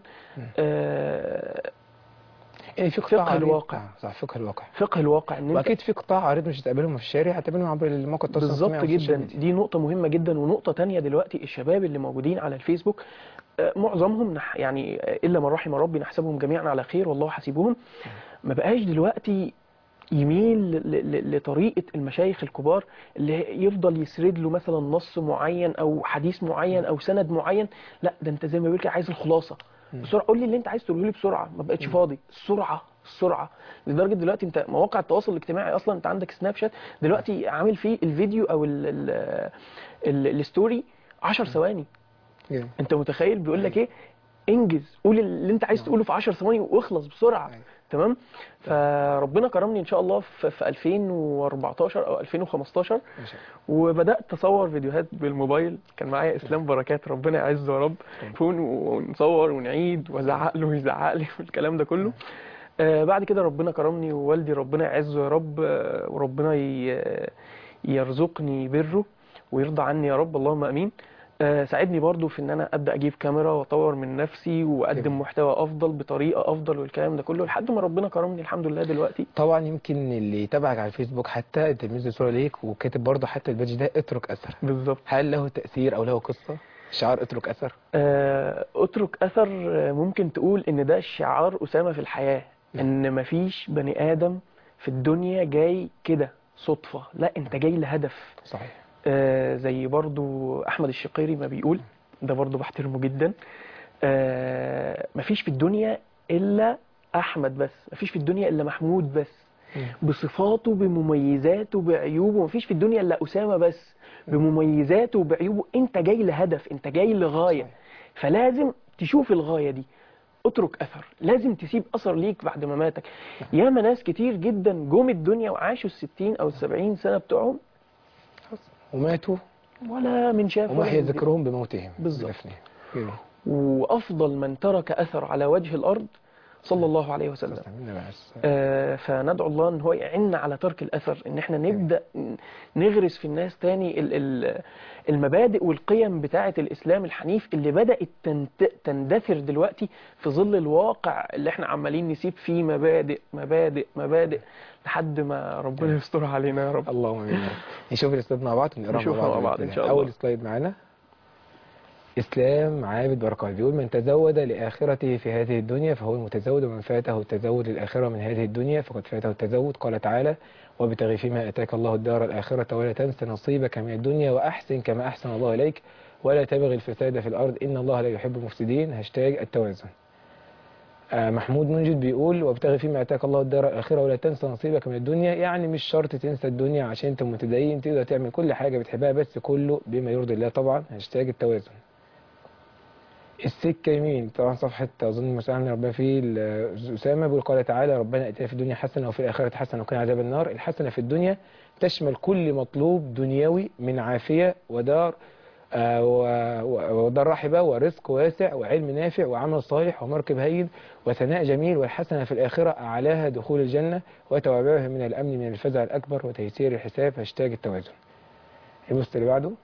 Speaker 3: آه
Speaker 2: يعني في قطاع
Speaker 3: فقه
Speaker 2: عريض.
Speaker 3: الواقع.
Speaker 2: آه، صح فقه الواقع
Speaker 3: فقه الواقع ان انت
Speaker 2: واكيد في قطاع عريض مش هتقابلهم في الشارع هتقابلهم عبر الموقع التواصل
Speaker 3: بالظبط
Speaker 2: الاجتماعي أو السوشيال
Speaker 3: جدا
Speaker 2: ميديا.
Speaker 3: دي نقطة مهمة جدا ونقطة تانية دلوقتي الشباب اللي موجودين على الفيسبوك آه، معظمهم نح يعني آه، إلا من رحم ربي نحسبهم جميعا على خير والله حسيبهم ما بقاش دلوقتي يميل ل- ل- لطريقة المشايخ الكبار اللي يفضل يسرد له مثلا نص معين أو حديث معين أو سند معين لا ده أنت زي ما بيقول كده عايز الخلاصة بسرعة قول لي اللي أنت عايز تقوله لي بسرعة ما بقتش فاضي السرعة السرعة لدرجة دلوقتي أنت مواقع التواصل الاجتماعي أصلا أنت عندك سناب شات دلوقتي عامل فيه الفيديو أو ال ال ال الستوري 10 ثواني
Speaker 2: جميل.
Speaker 3: أنت متخيل بيقول لك إيه انجز قول اللي أنت عايز تقوله في 10 ثواني واخلص بسرعة
Speaker 2: أيوة.
Speaker 3: تمام فربنا كرمني ان شاء الله في في 2014 او 2015
Speaker 2: ما شاء الله.
Speaker 3: وبدات اصور فيديوهات بالموبايل كان معايا اسلام بركات ربنا يعزه يا رب فون ونصور ونعيد وازعق له ويزعق لي والكلام ده كله آه بعد كده ربنا كرمني ووالدي ربنا يعزه يا رب آه وربنا ي- يرزقني بره ويرضى عني يا رب اللهم امين آه ساعدني برضو في ان انا ابدا اجيب كاميرا واطور من نفسي واقدم
Speaker 2: جميل.
Speaker 3: محتوى افضل بطريقه افضل والكلام ده كله لحد ما ربنا كرمني الحمد لله دلوقتي
Speaker 2: طبعا يمكن اللي يتابعك على الفيسبوك حتى انت منزل صوره ليك وكاتب برضه حتى البادج ده اترك اثر
Speaker 3: بالظبط
Speaker 2: هل له تاثير او له قصه شعار اترك اثر
Speaker 3: آه، اترك اثر آه، ممكن تقول ان ده شعار اسامه في الحياه ان مفيش بني ادم في الدنيا جاي كده صدفه لا انت جاي لهدف
Speaker 2: صحيح
Speaker 3: آه، زي برضو احمد الشقيري ما بيقول ده برضو بحترمه جدا آه، مفيش في الدنيا الا احمد بس مفيش في الدنيا الا محمود بس بصفاته بمميزاته بعيوبه مفيش في الدنيا الا اسامه بس بمميزاته وبعيوبه انت جاي لهدف انت جاي لغايه
Speaker 2: صحيح.
Speaker 3: فلازم تشوف الغايه دي اترك اثر لازم تسيب اثر ليك بعد مماتك ياما ناس كتير جدا جم الدنيا وعاشوا الستين او السبعين سنه بتوعهم
Speaker 2: وماتوا
Speaker 3: ولا من شاف ولا
Speaker 2: ومحي
Speaker 3: من دري.
Speaker 2: ذكرهم بموتهم
Speaker 3: بالظبط.
Speaker 2: بدفنهم. جميل.
Speaker 3: وافضل من ترك اثر على وجه الارض صلى الله عليه وسلم
Speaker 2: استعملنا بقى الس-
Speaker 3: آه، فندعو الله ان هو يعيننا على ترك الاثر ان احنا نبدا نغرس في الناس تاني ال- ال- المبادئ والقيم بتاعه الاسلام الحنيف اللي بدات تنت- تندثر دلوقتي في ظل الواقع اللي احنا عمالين نسيب فيه مبادئ مبادئ مبادئ لحد ما ربنا يسترها علينا يا رب
Speaker 2: اللهم امين يا رب. نشوف السلايد مع بعض ونقراها
Speaker 3: نشوفها
Speaker 2: مع
Speaker 3: مع
Speaker 2: بعض
Speaker 3: بعض
Speaker 2: بإذن
Speaker 3: إن شاء
Speaker 2: الله.
Speaker 3: الله.
Speaker 2: اول سلايد معانا اسلام عابد بركات بيقول من تزود لاخرته في هذه الدنيا فهو المتزود ومن فاته التزود للاخره من هذه الدنيا فقد فاته التزود قال تعالى وابتغ فيما اتاك الله الدار الاخره ولا تنس نصيبك من الدنيا واحسن كما احسن الله اليك ولا تبغ الفساد في الارض ان الله لا يحب المفسدين هاشتاج التوازن آه، محمود منجد بيقول وابتغي فيما اتاك الله الدار الاخره ولا تنسى نصيبك من الدنيا يعني مش شرط تنسى الدنيا عشان انت متدين تقدر تعمل كل حاجه بتحبها بس كله بما يرضي الله طبعا هاشتاج التوازن السكه يمين طبعا صفحه اظن مساء ربنا فيه ال- اسامه بيقول قال تعالى ربنا اتنا في الدنيا حسنه وفي الاخره حسنه وقنا عذاب النار الحسنه في الدنيا تشمل كل مطلوب دنيوي من عافيه ودار آه، و- و- ودار رحبة ورزق واسع وعلم نافع وعمل صالح ومركب هين وثناء جميل والحسنة في الآخرة أعلاها دخول الجنة وتوابعها من الأمن من الفزع الأكبر وتيسير الحساب هاشتاج التوازن البوست اللي بعده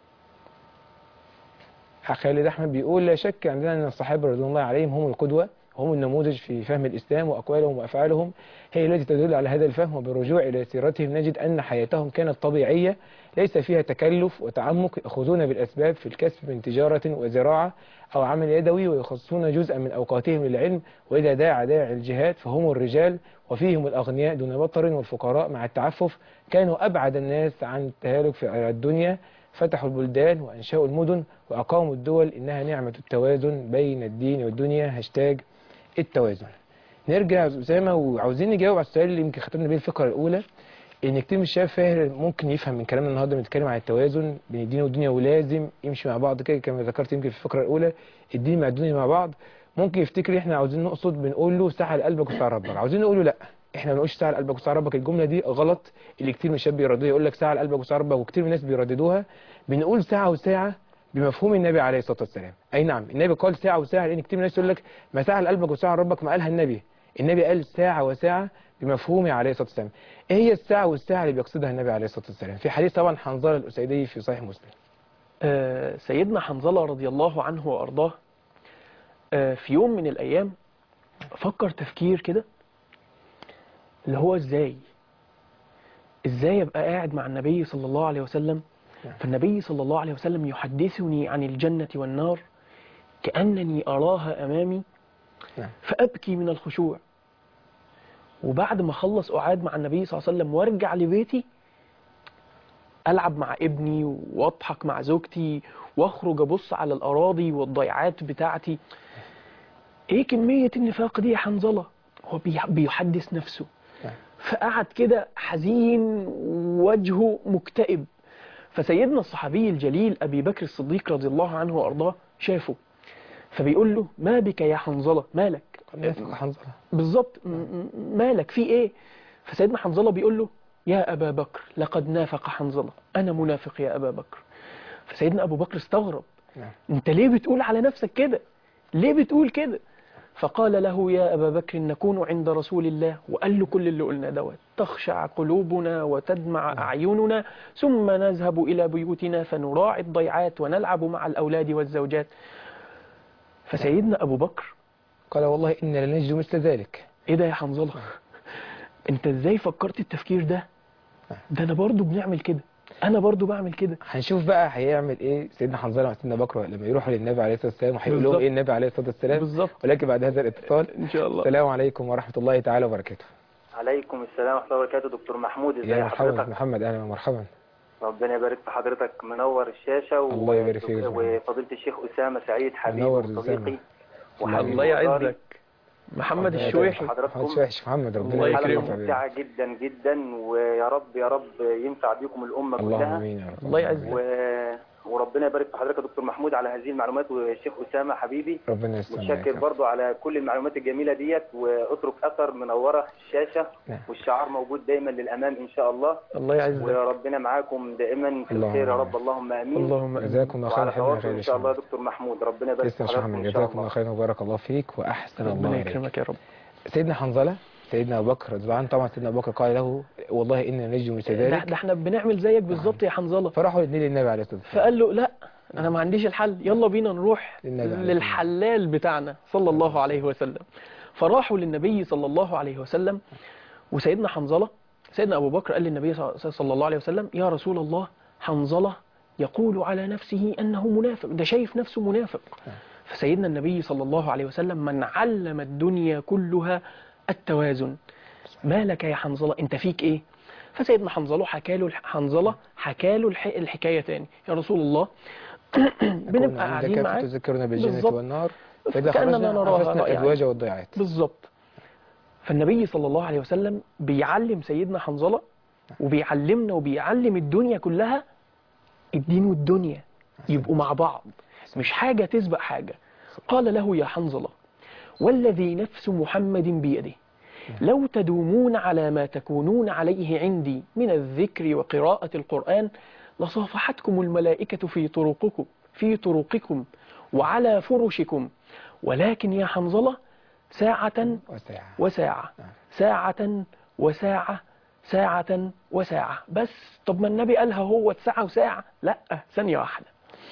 Speaker 2: خالد أحمد بيقول لا شك عندنا أن الصحابة رضي الله عليهم هم القدوة هم النموذج في فهم الإسلام وأقوالهم وأفعالهم هي التي تدل على هذا الفهم وبالرجوع إلى سيرتهم نجد أن حياتهم كانت طبيعية ليس فيها تكلف وتعمق يأخذون بالأسباب في الكسب من تجارة وزراعة أو عمل يدوي ويخصصون جزءا من أوقاتهم للعلم وإذا داعى داعي الجهاد فهم الرجال وفيهم الأغنياء دون بطر والفقراء مع التعفف كانوا أبعد الناس عن التهالك في الدنيا فتحوا البلدان وأنشأوا المدن وأقاموا الدول إنها نعمة التوازن بين الدين والدنيا هاشتاج التوازن نرجع يا أسامة وعاوزين نجاوب على السؤال اللي يمكن ختمنا بيه الفقرة الأولى ان كتير من الشباب فاهم ممكن يفهم من كلامنا النهارده بنتكلم عن التوازن بين الدين والدنيا ولازم يمشي مع بعض كده كما ذكرت يمكن في الفقره الاولى الدين مع الدنيا مع بعض ممكن يفتكر احنا عاوزين نقصد بنقول له سعى لقلبك وسعى ربك عاوزين نقول له لا احنا ما بنقولش سعى لقلبك وسعى ربك الجمله دي غلط اللي كتير من الشباب بيرددوها يقول لك سعى لقلبك وسعى ربك وكتير من الناس بيرددوها بنقول ساعه وساعه بمفهوم النبي عليه الصلاه والسلام اي نعم النبي قال ساعه وساعه لان كتير من الناس يقول لك ما سعى لقلبك وسعى ربك ما قالها النبي النبي قال ساعه وساعه بمفهومه عليه الصلاه والسلام ايه هي الساعه والساعه اللي بيقصدها النبي عليه الصلاه والسلام في حديث طبعا حنظله الاسيدي في صحيح مسلم
Speaker 3: آه، سيدنا حنظلة رضي الله عنه وأرضاه آه، في يوم من الأيام فكر تفكير كده اللي هو إزاي إزاي أبقى قاعد مع النبي صلى الله عليه وسلم
Speaker 2: نعم.
Speaker 3: فالنبي صلى الله عليه وسلم يحدثني عن الجنة والنار كأنني أراها أمامي
Speaker 2: نعم.
Speaker 3: فأبكي من الخشوع وبعد ما أخلص أعاد مع النبي صلى الله عليه وسلم وارجع لبيتي ألعب مع ابني وأضحك مع زوجتي وأخرج أبص على الأراضي والضيعات بتاعتي إيه كمية النفاق دي يا حنظلة هو بيح- بيحدث نفسه
Speaker 2: نعم.
Speaker 3: فقعد كده حزين وجهه مكتئب فسيدنا الصحابي الجليل أبي بكر الصديق رضي الله عنه وأرضاه شافه فبيقول له ما بك يا حنظلة مالك
Speaker 2: نافق حنظله
Speaker 3: بالظبط م- م- مالك في ايه فسيدنا حنظلة بيقول له يا أبا بكر لقد نافق حنظلة أنا منافق يا أبا بكر فسيدنا أبو بكر استغرب
Speaker 2: نعم.
Speaker 3: أنت ليه بتقول على نفسك كده ليه بتقول كده فقال له يا أبا بكر نكون عند رسول الله وقال له كل اللي قلنا دوت تخشع قلوبنا وتدمع أعيننا ثم نذهب إلى بيوتنا فنراعي الضيعات ونلعب مع الأولاد والزوجات فسيدنا أبو بكر
Speaker 2: قال والله إنا لنجد مثل ذلك
Speaker 3: ايه ده يا حنظلة انت ازاي فكرت التفكير ده ده انا برضو بنعمل كده انا برضو بعمل كده
Speaker 2: هنشوف بقى هيعمل ايه سيدنا حنظله وسيدنا بكر لما يروحوا للنبي عليه الصلاه والسلام وهيقول لهم
Speaker 3: بالظبط.
Speaker 2: ايه النبي عليه الصلاه والسلام
Speaker 3: بالظبط
Speaker 2: ولكن بعد هذا الاتصال
Speaker 3: ان شاء الله
Speaker 2: السلام عليكم ورحمه الله تعالى وبركاته
Speaker 5: عليكم السلام ورحمة الله وبركاته دكتور محمود
Speaker 2: يا
Speaker 5: ازي
Speaker 2: مرحبا
Speaker 5: حضرتك
Speaker 2: محمد اهلا ومرحبا
Speaker 5: ربنا يبارك في حضرتك منور الشاشة و...
Speaker 2: الله يبارك فيك يا محمد.
Speaker 5: وفضيلة الشيخ أسامة سعيد حبيبي
Speaker 2: منور
Speaker 5: وصديقي
Speaker 2: أسامة.
Speaker 5: وحبيبي
Speaker 3: الله
Speaker 5: وجاري.
Speaker 3: يعزك محمد
Speaker 2: ربنا
Speaker 3: الشويحي
Speaker 2: محمد
Speaker 5: حضراتكم
Speaker 2: شويح محمد ربنا
Speaker 3: الله
Speaker 2: يكرمك
Speaker 5: حلقة
Speaker 3: يكرمك.
Speaker 2: يا حبيبي.
Speaker 5: ممتعة جدا جدا ويا رب يا رب ينفع بيكم الأمة
Speaker 2: اللهم
Speaker 5: كلها
Speaker 2: امين يا رب
Speaker 3: الله يعزك.
Speaker 5: و... وربنا يبارك في حضرتك يا دكتور محمود على هذه المعلومات والشيخ أسامة حبيبي
Speaker 2: ربنا يستر
Speaker 5: متشكر برضو على كل المعلومات الجميلة ديت واترك أثر منورة الشاشة
Speaker 2: نعم.
Speaker 5: والشعار موجود دايما للأمام إن شاء الله
Speaker 3: الله يعزك
Speaker 5: وربنا معاكم دائما في
Speaker 2: اللهم
Speaker 5: الخير يا
Speaker 2: آمين.
Speaker 5: رب اللهم امين
Speaker 3: اللهم آمين.
Speaker 2: جزاكم الله خير
Speaker 5: وعلى
Speaker 2: حبيبي
Speaker 5: تواصل
Speaker 2: خير
Speaker 5: ان
Speaker 2: يا
Speaker 5: شاء الله يا
Speaker 2: شباب
Speaker 5: دكتور محمود ربنا يبارك في
Speaker 2: تسلم يا شيخ
Speaker 5: حضراتكم
Speaker 2: محمد
Speaker 5: ان شاء
Speaker 2: جزاكم الله
Speaker 5: الله
Speaker 2: خير وبارك الله فيك واحسن الله
Speaker 3: ربنا
Speaker 2: اليك
Speaker 3: يكرمك يا رب
Speaker 2: سيدنا حنظلة سيدنا أبو بكر رضي الله عنه طبعا سيدنا أبو بكر قال له والله إن نجم مثل
Speaker 3: ده,
Speaker 2: ذلك
Speaker 3: ده احنا بنعمل زيك بالظبط يا حنظله
Speaker 2: فراحوا الاثنين للنبي عليه الصلاة والسلام
Speaker 3: فقال له لا انا ما عنديش الحل يلا بينا نروح
Speaker 2: للنبي عليه
Speaker 3: للحلال بتاعنا صلى الله عليه وسلم فراحوا للنبي صلى الله عليه وسلم وسيدنا حنظلة سيدنا أبو بكر قال للنبي صلى الله عليه وسلم يا رسول الله حنظلة يقول على نفسه أنه منافق ده شايف نفسه منافق فسيدنا النبي صلى الله عليه وسلم من علم الدنيا كلها التوازن ما لك يا حنظلة انت فيك ايه فسيدنا حنظلة حكى له حنظلة حكى له الح- الحكاية تاني يا رسول الله بنبقى قاعدين
Speaker 2: كيف
Speaker 3: معاه
Speaker 2: تذكرنا بالجنة
Speaker 3: بالظبط.
Speaker 2: والنار فإذا
Speaker 3: كأننا
Speaker 2: خرجنا
Speaker 3: نراها
Speaker 2: عرفنا
Speaker 3: رأي
Speaker 2: الأزواج والضيعات
Speaker 3: بالظبط فالنبي صلى الله عليه وسلم بيعلم سيدنا حنظلة وبيعلمنا وبيعلم الدنيا كلها الدين والدنيا يبقوا مع بعض مش حاجة تسبق حاجة قال له يا حنظلة والذي نفس محمد بيده لو تدومون على ما تكونون عليه عندي من الذكر وقراءة القرآن لصافحتكم الملائكة في طرقكم في طرقكم وعلى فرشكم ولكن يا حنظلة ساعة
Speaker 2: وساعة
Speaker 3: وساعة ساعة وساعة ساعة وساعة بس طب ما النبي قالها هو ساعة وساعة لا ثانية واحدة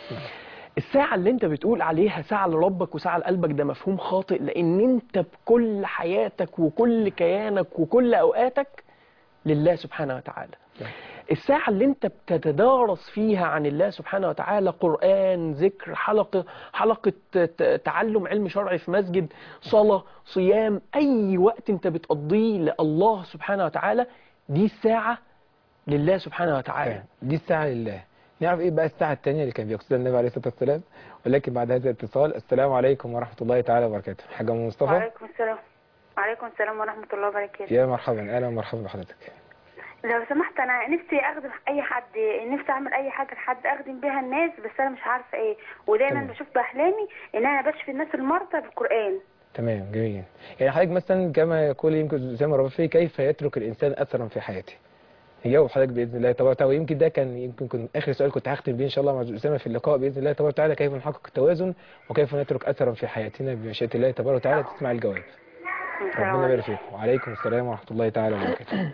Speaker 3: الساعة اللي انت بتقول عليها ساعة لربك وساعة لقلبك ده مفهوم خاطئ لان انت بكل حياتك وكل كيانك وكل اوقاتك لله سبحانه وتعالى الساعة اللي انت بتتدارس فيها عن الله سبحانه وتعالى قرآن ذكر حلقة حلقة ت- تعلم علم شرعي في مسجد صلاة صيام أي وقت انت بتقضيه لله سبحانه وتعالى دي الساعة لله سبحانه وتعالى
Speaker 2: فاهم. دي الساعة لله نعرف ايه بقى الساعة التانية اللي كان بيقصدها النبي عليه الصلاة والسلام ولكن بعد هذا الاتصال السلام عليكم ورحمة الله تعالى وبركاته حاجة أم مصطفى
Speaker 6: وعليكم السلام وعليكم السلام ورحمة الله وبركاته
Speaker 2: يا مرحبا أهلا ومرحبا بحضرتك
Speaker 6: لو سمحت أنا نفسي أخدم أي حد نفسي أعمل أي حاجة لحد أخدم بيها الناس بس أنا مش عارفة إيه ودايما
Speaker 2: تمام.
Speaker 6: بشوف بأحلامي إن أنا بشفي الناس المرضى بالقرآن
Speaker 2: تمام جميل يعني حضرتك مثلا كما يقول يمكن أسامة ربيعي كيف يترك الإنسان أثرا في حياته هيجاوب حضرتك باذن الله تبارك وتعالى ويمكن ده كان يمكن كنت اخر سؤال كنت هختم بيه ان شاء الله مع اسامه في اللقاء باذن الله تبارك وتعالى كيف نحقق التوازن وكيف نترك اثرا في حياتنا بمشيئه الله تبارك وتعالى تسمع الجواب
Speaker 6: السلام
Speaker 2: ربنا يبارك
Speaker 6: عليكم
Speaker 2: فيكم وعليكم السلام ورحمه الله تعالى وبركاته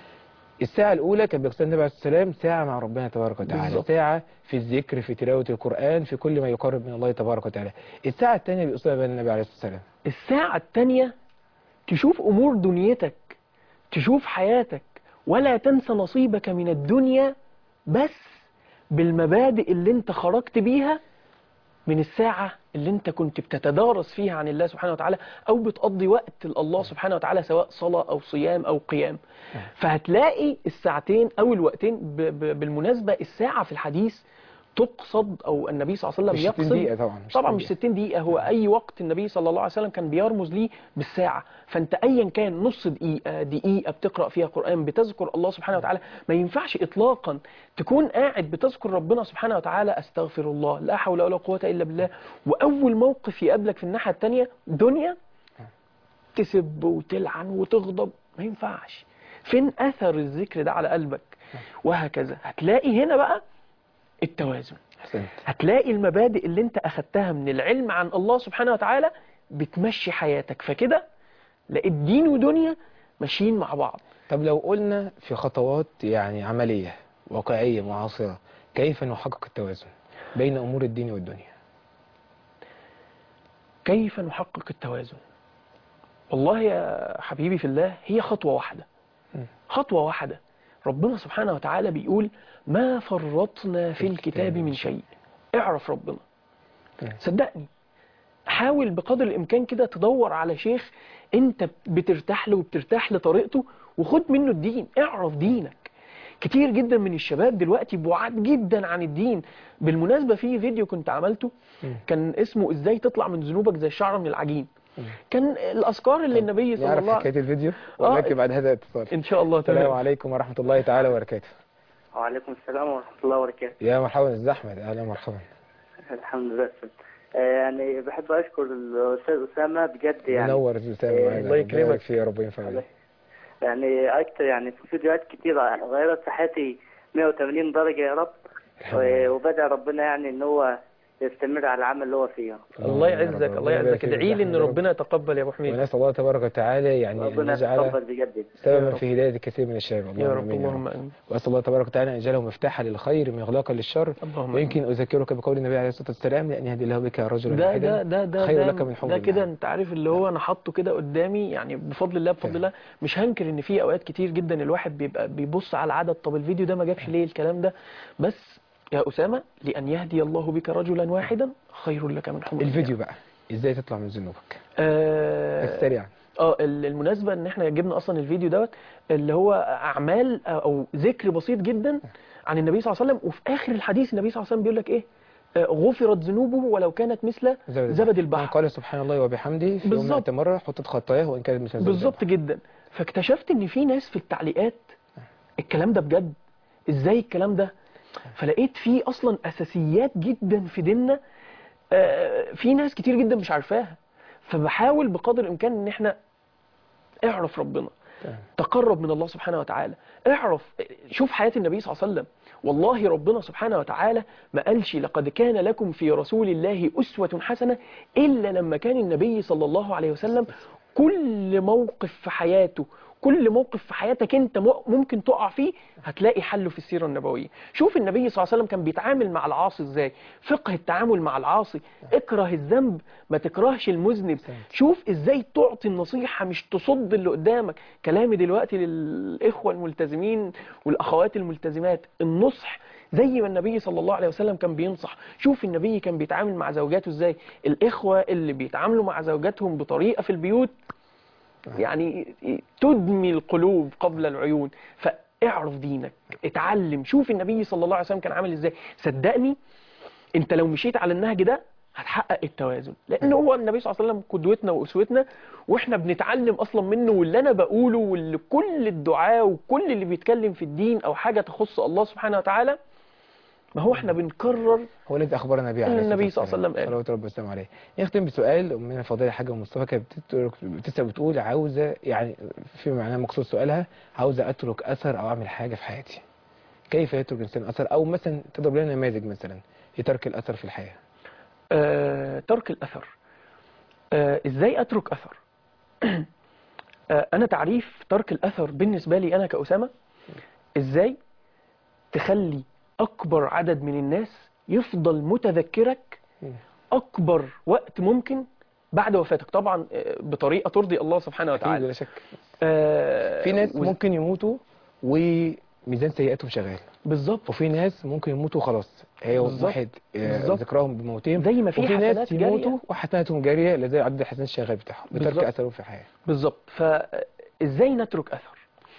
Speaker 2: الساعة الأولى كان بيقصد النبي عليه السلام ساعة مع ربنا تبارك وتعالى
Speaker 3: بالظبط.
Speaker 2: ساعة في الذكر في تلاوة القرآن في كل ما يقرب من الله تبارك وتعالى الساعة الثانية بيقصدها بقى النبي عليه الصلاة والسلام
Speaker 3: الساعة التانية تشوف أمور دنيتك تشوف حياتك ولا تنسى نصيبك من الدنيا بس بالمبادئ اللي انت خرجت بيها من الساعة اللي انت كنت بتتدارس فيها عن الله سبحانه وتعالى او بتقضي وقت الله سبحانه وتعالى سواء صلاة او صيام او قيام فهتلاقي الساعتين او الوقتين ب- ب- بالمناسبة الساعة في الحديث تقصد او النبي صلى الله عليه
Speaker 2: مش
Speaker 3: وسلم
Speaker 2: 60
Speaker 3: يقصد
Speaker 2: دقيقة طبعا مش
Speaker 3: طبعا
Speaker 2: 60
Speaker 3: مش 60 دقيقة هو أي وقت النبي صلى الله عليه وسلم كان بيرمز ليه بالساعة فأنت أيا كان نص دقيقة دقيقة بتقرأ فيها قرآن بتذكر الله سبحانه وتعالى ما ينفعش إطلاقا تكون قاعد بتذكر ربنا سبحانه وتعالى أستغفر الله لا حول ولا قوة إلا بالله وأول موقف يقابلك في الناحية التانية دنيا تسب وتلعن وتغضب ما ينفعش فين أثر الذكر ده على قلبك وهكذا هتلاقي هنا بقى التوازن
Speaker 2: أحسنت
Speaker 3: هتلاقي المبادئ اللي انت اخدتها من العلم عن الله سبحانه وتعالى بتمشي حياتك فكده لقيت دين ودنيا ماشيين مع بعض
Speaker 2: طب لو قلنا في خطوات يعني عملية واقعية معاصرة كيف نحقق التوازن بين أمور الدين والدنيا
Speaker 3: كيف نحقق التوازن والله يا حبيبي في الله هي خطوة واحدة خطوة واحدة ربنا سبحانه وتعالى بيقول ما فرطنا في الكتاب من شيء اعرف ربنا صدقني حاول بقدر الامكان كده تدور على شيخ انت بترتاح له وبترتاح لطريقته وخد منه الدين اعرف دينك كتير جدا من الشباب دلوقتي بعاد جدا عن الدين بالمناسبة في فيديو كنت عملته كان اسمه ازاي تطلع من ذنوبك زي الشعر من العجين كان الاذكار اللي النبي صلى
Speaker 2: نعرف
Speaker 3: الله
Speaker 2: حكاية الفيديو
Speaker 3: آه.
Speaker 2: ولكن بعد هذا الاتصال
Speaker 3: ان شاء الله
Speaker 2: السلام
Speaker 3: تمام
Speaker 2: عليكم ورحمة الله تعالى وبركاته
Speaker 5: وعليكم السلام ورحمة الله وبركاته
Speaker 2: يا مرحبا أستاذ أحمد أهلا مرحبا
Speaker 5: الحمد لله أستاذ. آه، يعني بحب أشكر الأستاذ أسامة بجد يعني
Speaker 2: منور أستاذ أسامة
Speaker 5: إيه،
Speaker 2: معانا.
Speaker 3: الله يكرمك.
Speaker 2: يبارك فيه يا رب ينفع بيه.
Speaker 5: يعني أكتر يعني في فيديوهات كتير غيرت في حياتي 180 درجة يا رب
Speaker 2: الحمد لله.
Speaker 5: و- وبدأ ربنا يعني إن هو يستمر على العمل اللي هو فيه
Speaker 3: الله
Speaker 2: يا رب.
Speaker 3: يعزك الله
Speaker 2: ربنا يبارك
Speaker 3: يعزك
Speaker 2: فيك
Speaker 3: ادعي لي ان
Speaker 2: ويحفظك.
Speaker 3: ربنا يتقبل يا ابو حميد
Speaker 2: ونسأل الله تبارك وتعالى يعني أن
Speaker 5: ربنا
Speaker 2: يجعل
Speaker 5: يتقبل بجد
Speaker 2: سببا في هداية كثير من الشباب
Speaker 3: يا
Speaker 2: اللهم
Speaker 3: رب
Speaker 2: آمين
Speaker 3: اللهم امين
Speaker 2: وأسأل الله تبارك وتعالى أن يجعله مفتاحا للخير مغلاقا للشر
Speaker 3: اللهم
Speaker 2: ويمكن أذكرك بقول النبي عليه الصلاة والسلام لأن يهدي الله بك رجلا
Speaker 3: ده
Speaker 2: واحدا
Speaker 3: ده ده ده
Speaker 2: خير
Speaker 3: ده,
Speaker 2: لك من حمر
Speaker 3: ده كده
Speaker 2: النعم.
Speaker 3: انت عارف اللي هو انا حاطه كده قدامي يعني بفضل الله بفضل الله مش هنكر ان في اوقات كتير جدا الواحد بيبقى بيبص على العدد طب الفيديو ده ما جابش ليه الكلام ده بس يا اسامه لان يهدي الله بك رجلا واحدا خير لك من حمر
Speaker 2: الفيديو بقى إزاي تطلع من ذنوبك
Speaker 3: آه
Speaker 2: بس سريعا
Speaker 3: اه ال- المناسبة ان احنا جبنا اصلا الفيديو دوت اللي هو اعمال او ذكر بسيط جدا عن النبي صلى الله عليه وسلم وفي اخر الحديث النبي صلى الله عليه وسلم بيقول لك ايه آه، غفرت ذنوبه ولو كانت مثل زبد
Speaker 2: من
Speaker 3: البحر
Speaker 2: قال سبحان الله وبحمده في يوم
Speaker 3: بالظبط.
Speaker 2: مئة مرة حطت خطاياه وإن كانت مثل زبد
Speaker 3: بالظبط
Speaker 2: البحر.
Speaker 3: جدا فاكتشفت ان في ناس في التعليقات الكلام ده بجد ازاي الكلام ده فلقيت في اصلا اساسيات جدا في ديننا آه، في ناس كتير جدا مش عارفاها فبحاول بقدر الامكان ان احنا اعرف ربنا
Speaker 2: تمام.
Speaker 3: تقرب من الله سبحانه وتعالى اعرف شوف حياة النبي صلى الله عليه وسلم والله ربنا سبحانه وتعالى ما قالش لقد كان لكم في رسول الله أسوة حسنة إلا لما كان النبي صلى الله عليه وسلم كل موقف في حياته كل موقف في حياتك انت م- ممكن تقع فيه هتلاقي حله في السيرة النبوية شوف النبي صلى الله عليه وسلم كان بيتعامل مع العاصي ازاي فقه التعامل مع العاصي اكره الذنب ما تكرهش المذنب شوف ازاي تعطي النصيحة مش تصد اللي قدامك كلامي دلوقتي للإخوة الملتزمين والأخوات الملتزمات النصح زي ما النبي صلى الله عليه وسلم كان بينصح شوف النبي كان بيتعامل مع زوجاته ازاي الإخوة اللي بيتعاملوا مع زوجاتهم بطريقة في البيوت يعني تدمي القلوب قبل العيون فاعرف دينك اتعلم شوف النبي صلى الله عليه وسلم كان عامل ازاي صدقني انت لو مشيت على النهج ده هتحقق التوازن لان هو النبي صلى الله عليه وسلم قدوتنا واسوتنا واحنا بنتعلم اصلا منه واللي انا بقوله واللي كل الدعاء وكل اللي بيتكلم في الدين او حاجه تخص الله سبحانه وتعالى ما هو احنا بنكرر
Speaker 2: هو الذي أخبرنا به عليه
Speaker 3: إن النبي
Speaker 2: الصلاة
Speaker 3: صلى الله عليه
Speaker 2: والسلام.
Speaker 3: وسلم قال.
Speaker 2: صلوات ربي وسلامه عليه نختم بسؤال من الفضيلة حاجة مصطفى كانت بتترك- بتسأل بتقول عاوزة يعني في معناه مقصود سؤالها عاوزة أترك أثر أو أعمل حاجة في حياتي كيف يترك الإنسان أثر أو مثلا تضرب لنا نماذج مثلا لترك الأثر في الحياة
Speaker 3: آه، ترك الأثر آه، إزاي أترك أثر آه، أنا تعريف ترك الأثر بالنسبة لي أنا كأسامة إزاي تخلي أكبر عدد من الناس يفضل متذكرك
Speaker 2: مم.
Speaker 3: أكبر وقت ممكن بعد وفاتك طبعا آه، بطريقة ترضي الله سبحانه
Speaker 2: أكيد
Speaker 3: وتعالى
Speaker 2: بلا شك
Speaker 3: آه،
Speaker 2: في ناس
Speaker 3: وز-
Speaker 2: ممكن يموتوا وميزان سيئاتهم شغال
Speaker 3: بالظبط
Speaker 2: وفي ناس ممكن يموتوا خلاص هي
Speaker 3: بالظبط.
Speaker 2: واحد آه،
Speaker 3: بالظبط.
Speaker 2: ذكراهم بموتهم
Speaker 3: زي ما في
Speaker 2: وفي
Speaker 3: حسنات
Speaker 2: ناس
Speaker 3: جارية.
Speaker 2: يموتوا وحسناتهم جارية لا زي عدد الحسنات الشغال بتاعهم بترك
Speaker 3: بالظبط.
Speaker 2: أثرهم في الحياة
Speaker 3: بالظبط فازاي نترك اثر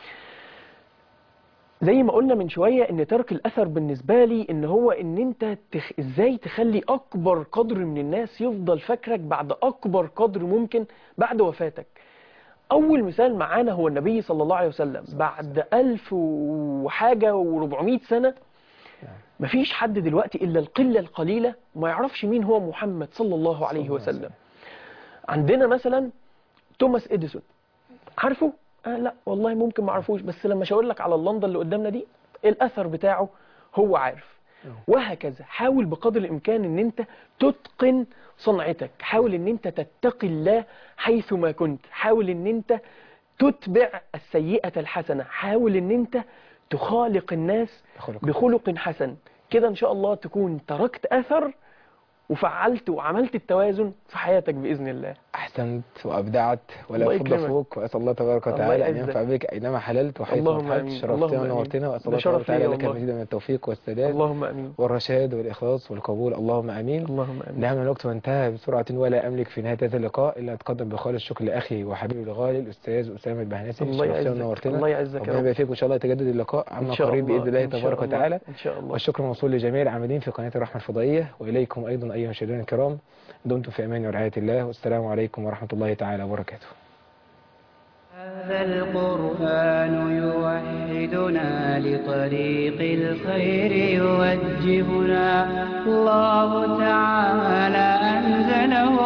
Speaker 3: زي ما قلنا من شوية ان ترك الاثر بالنسبة لي ان هو ان انت تخ... ازاي تخلي اكبر قدر من الناس يفضل فاكرك بعد اكبر قدر ممكن بعد وفاتك اول مثال معانا هو النبي صلى الله عليه وسلم بعد الف وحاجة وربعمائة سنة مفيش حد دلوقتي الا القلة القليلة ما يعرفش مين هو محمد صلى الله عليه وسلم عندنا مثلا توماس اديسون عارفه؟ آه لا والله ممكن ما اعرفوش بس لما اشاور لك على اللندا اللي قدامنا دي الاثر بتاعه هو عارف وهكذا حاول بقدر الامكان ان انت تتقن صنعتك حاول ان انت تتقي الله حيث ما كنت حاول ان انت تتبع السيئة الحسنة حاول ان انت تخالق الناس
Speaker 2: بخلق.
Speaker 3: بخلق حسن كده ان شاء الله تكون تركت اثر وفعلت وعملت التوازن في حياتك باذن الله
Speaker 2: أحسنت وأبدعت ولا
Speaker 3: الله
Speaker 2: فض
Speaker 3: يكرمك.
Speaker 2: فوق وأسأل الله تبارك
Speaker 3: الله
Speaker 2: وتعالى أن
Speaker 3: يعزك.
Speaker 2: ينفع بك أينما حللت وحيث
Speaker 3: اللهم
Speaker 2: ما
Speaker 3: آمين.
Speaker 2: شرفتنا
Speaker 3: اللهم آمين.
Speaker 2: ونورتنا وأسأل
Speaker 3: ده
Speaker 2: الله
Speaker 3: شرف
Speaker 2: تبارك وتعالى
Speaker 3: لي
Speaker 2: لك
Speaker 3: والله.
Speaker 2: المزيد من التوفيق والسداد
Speaker 3: اللهم امين
Speaker 2: والرشاد والإخلاص والقبول اللهم آمين
Speaker 3: اللهم امين
Speaker 2: نعم الوقت وانتهى بسرعة ولا أملك في نهاية هذا اللقاء إلا أتقدم بخالص الشكر لأخي وحبيبي الغالي الأستاذ أسامة البهنسي
Speaker 3: الله
Speaker 2: شرفتنا
Speaker 3: يعزك
Speaker 2: ونورتنا
Speaker 3: الله يعزك يا
Speaker 2: ربنا
Speaker 3: رب
Speaker 2: يبارك فيك وإن شاء الله يتجدد اللقاء عما
Speaker 3: إن شاء
Speaker 2: قريب بإذن الله
Speaker 3: إن شاء
Speaker 2: تبارك
Speaker 3: الله.
Speaker 2: وتعالى
Speaker 3: ان شاء الله
Speaker 2: والشكر موصول لجميع العاملين في قناة الرحمة الفضائية وإليكم أيضا أيها المشاهدين الكرام دمتم في أمان ورعاية الله والسلام عليكم ورحمة الله تعالى وبركاته
Speaker 1: هذا القرآن يوحدنا لطريق الخير يوجهنا الله تعالى أنزله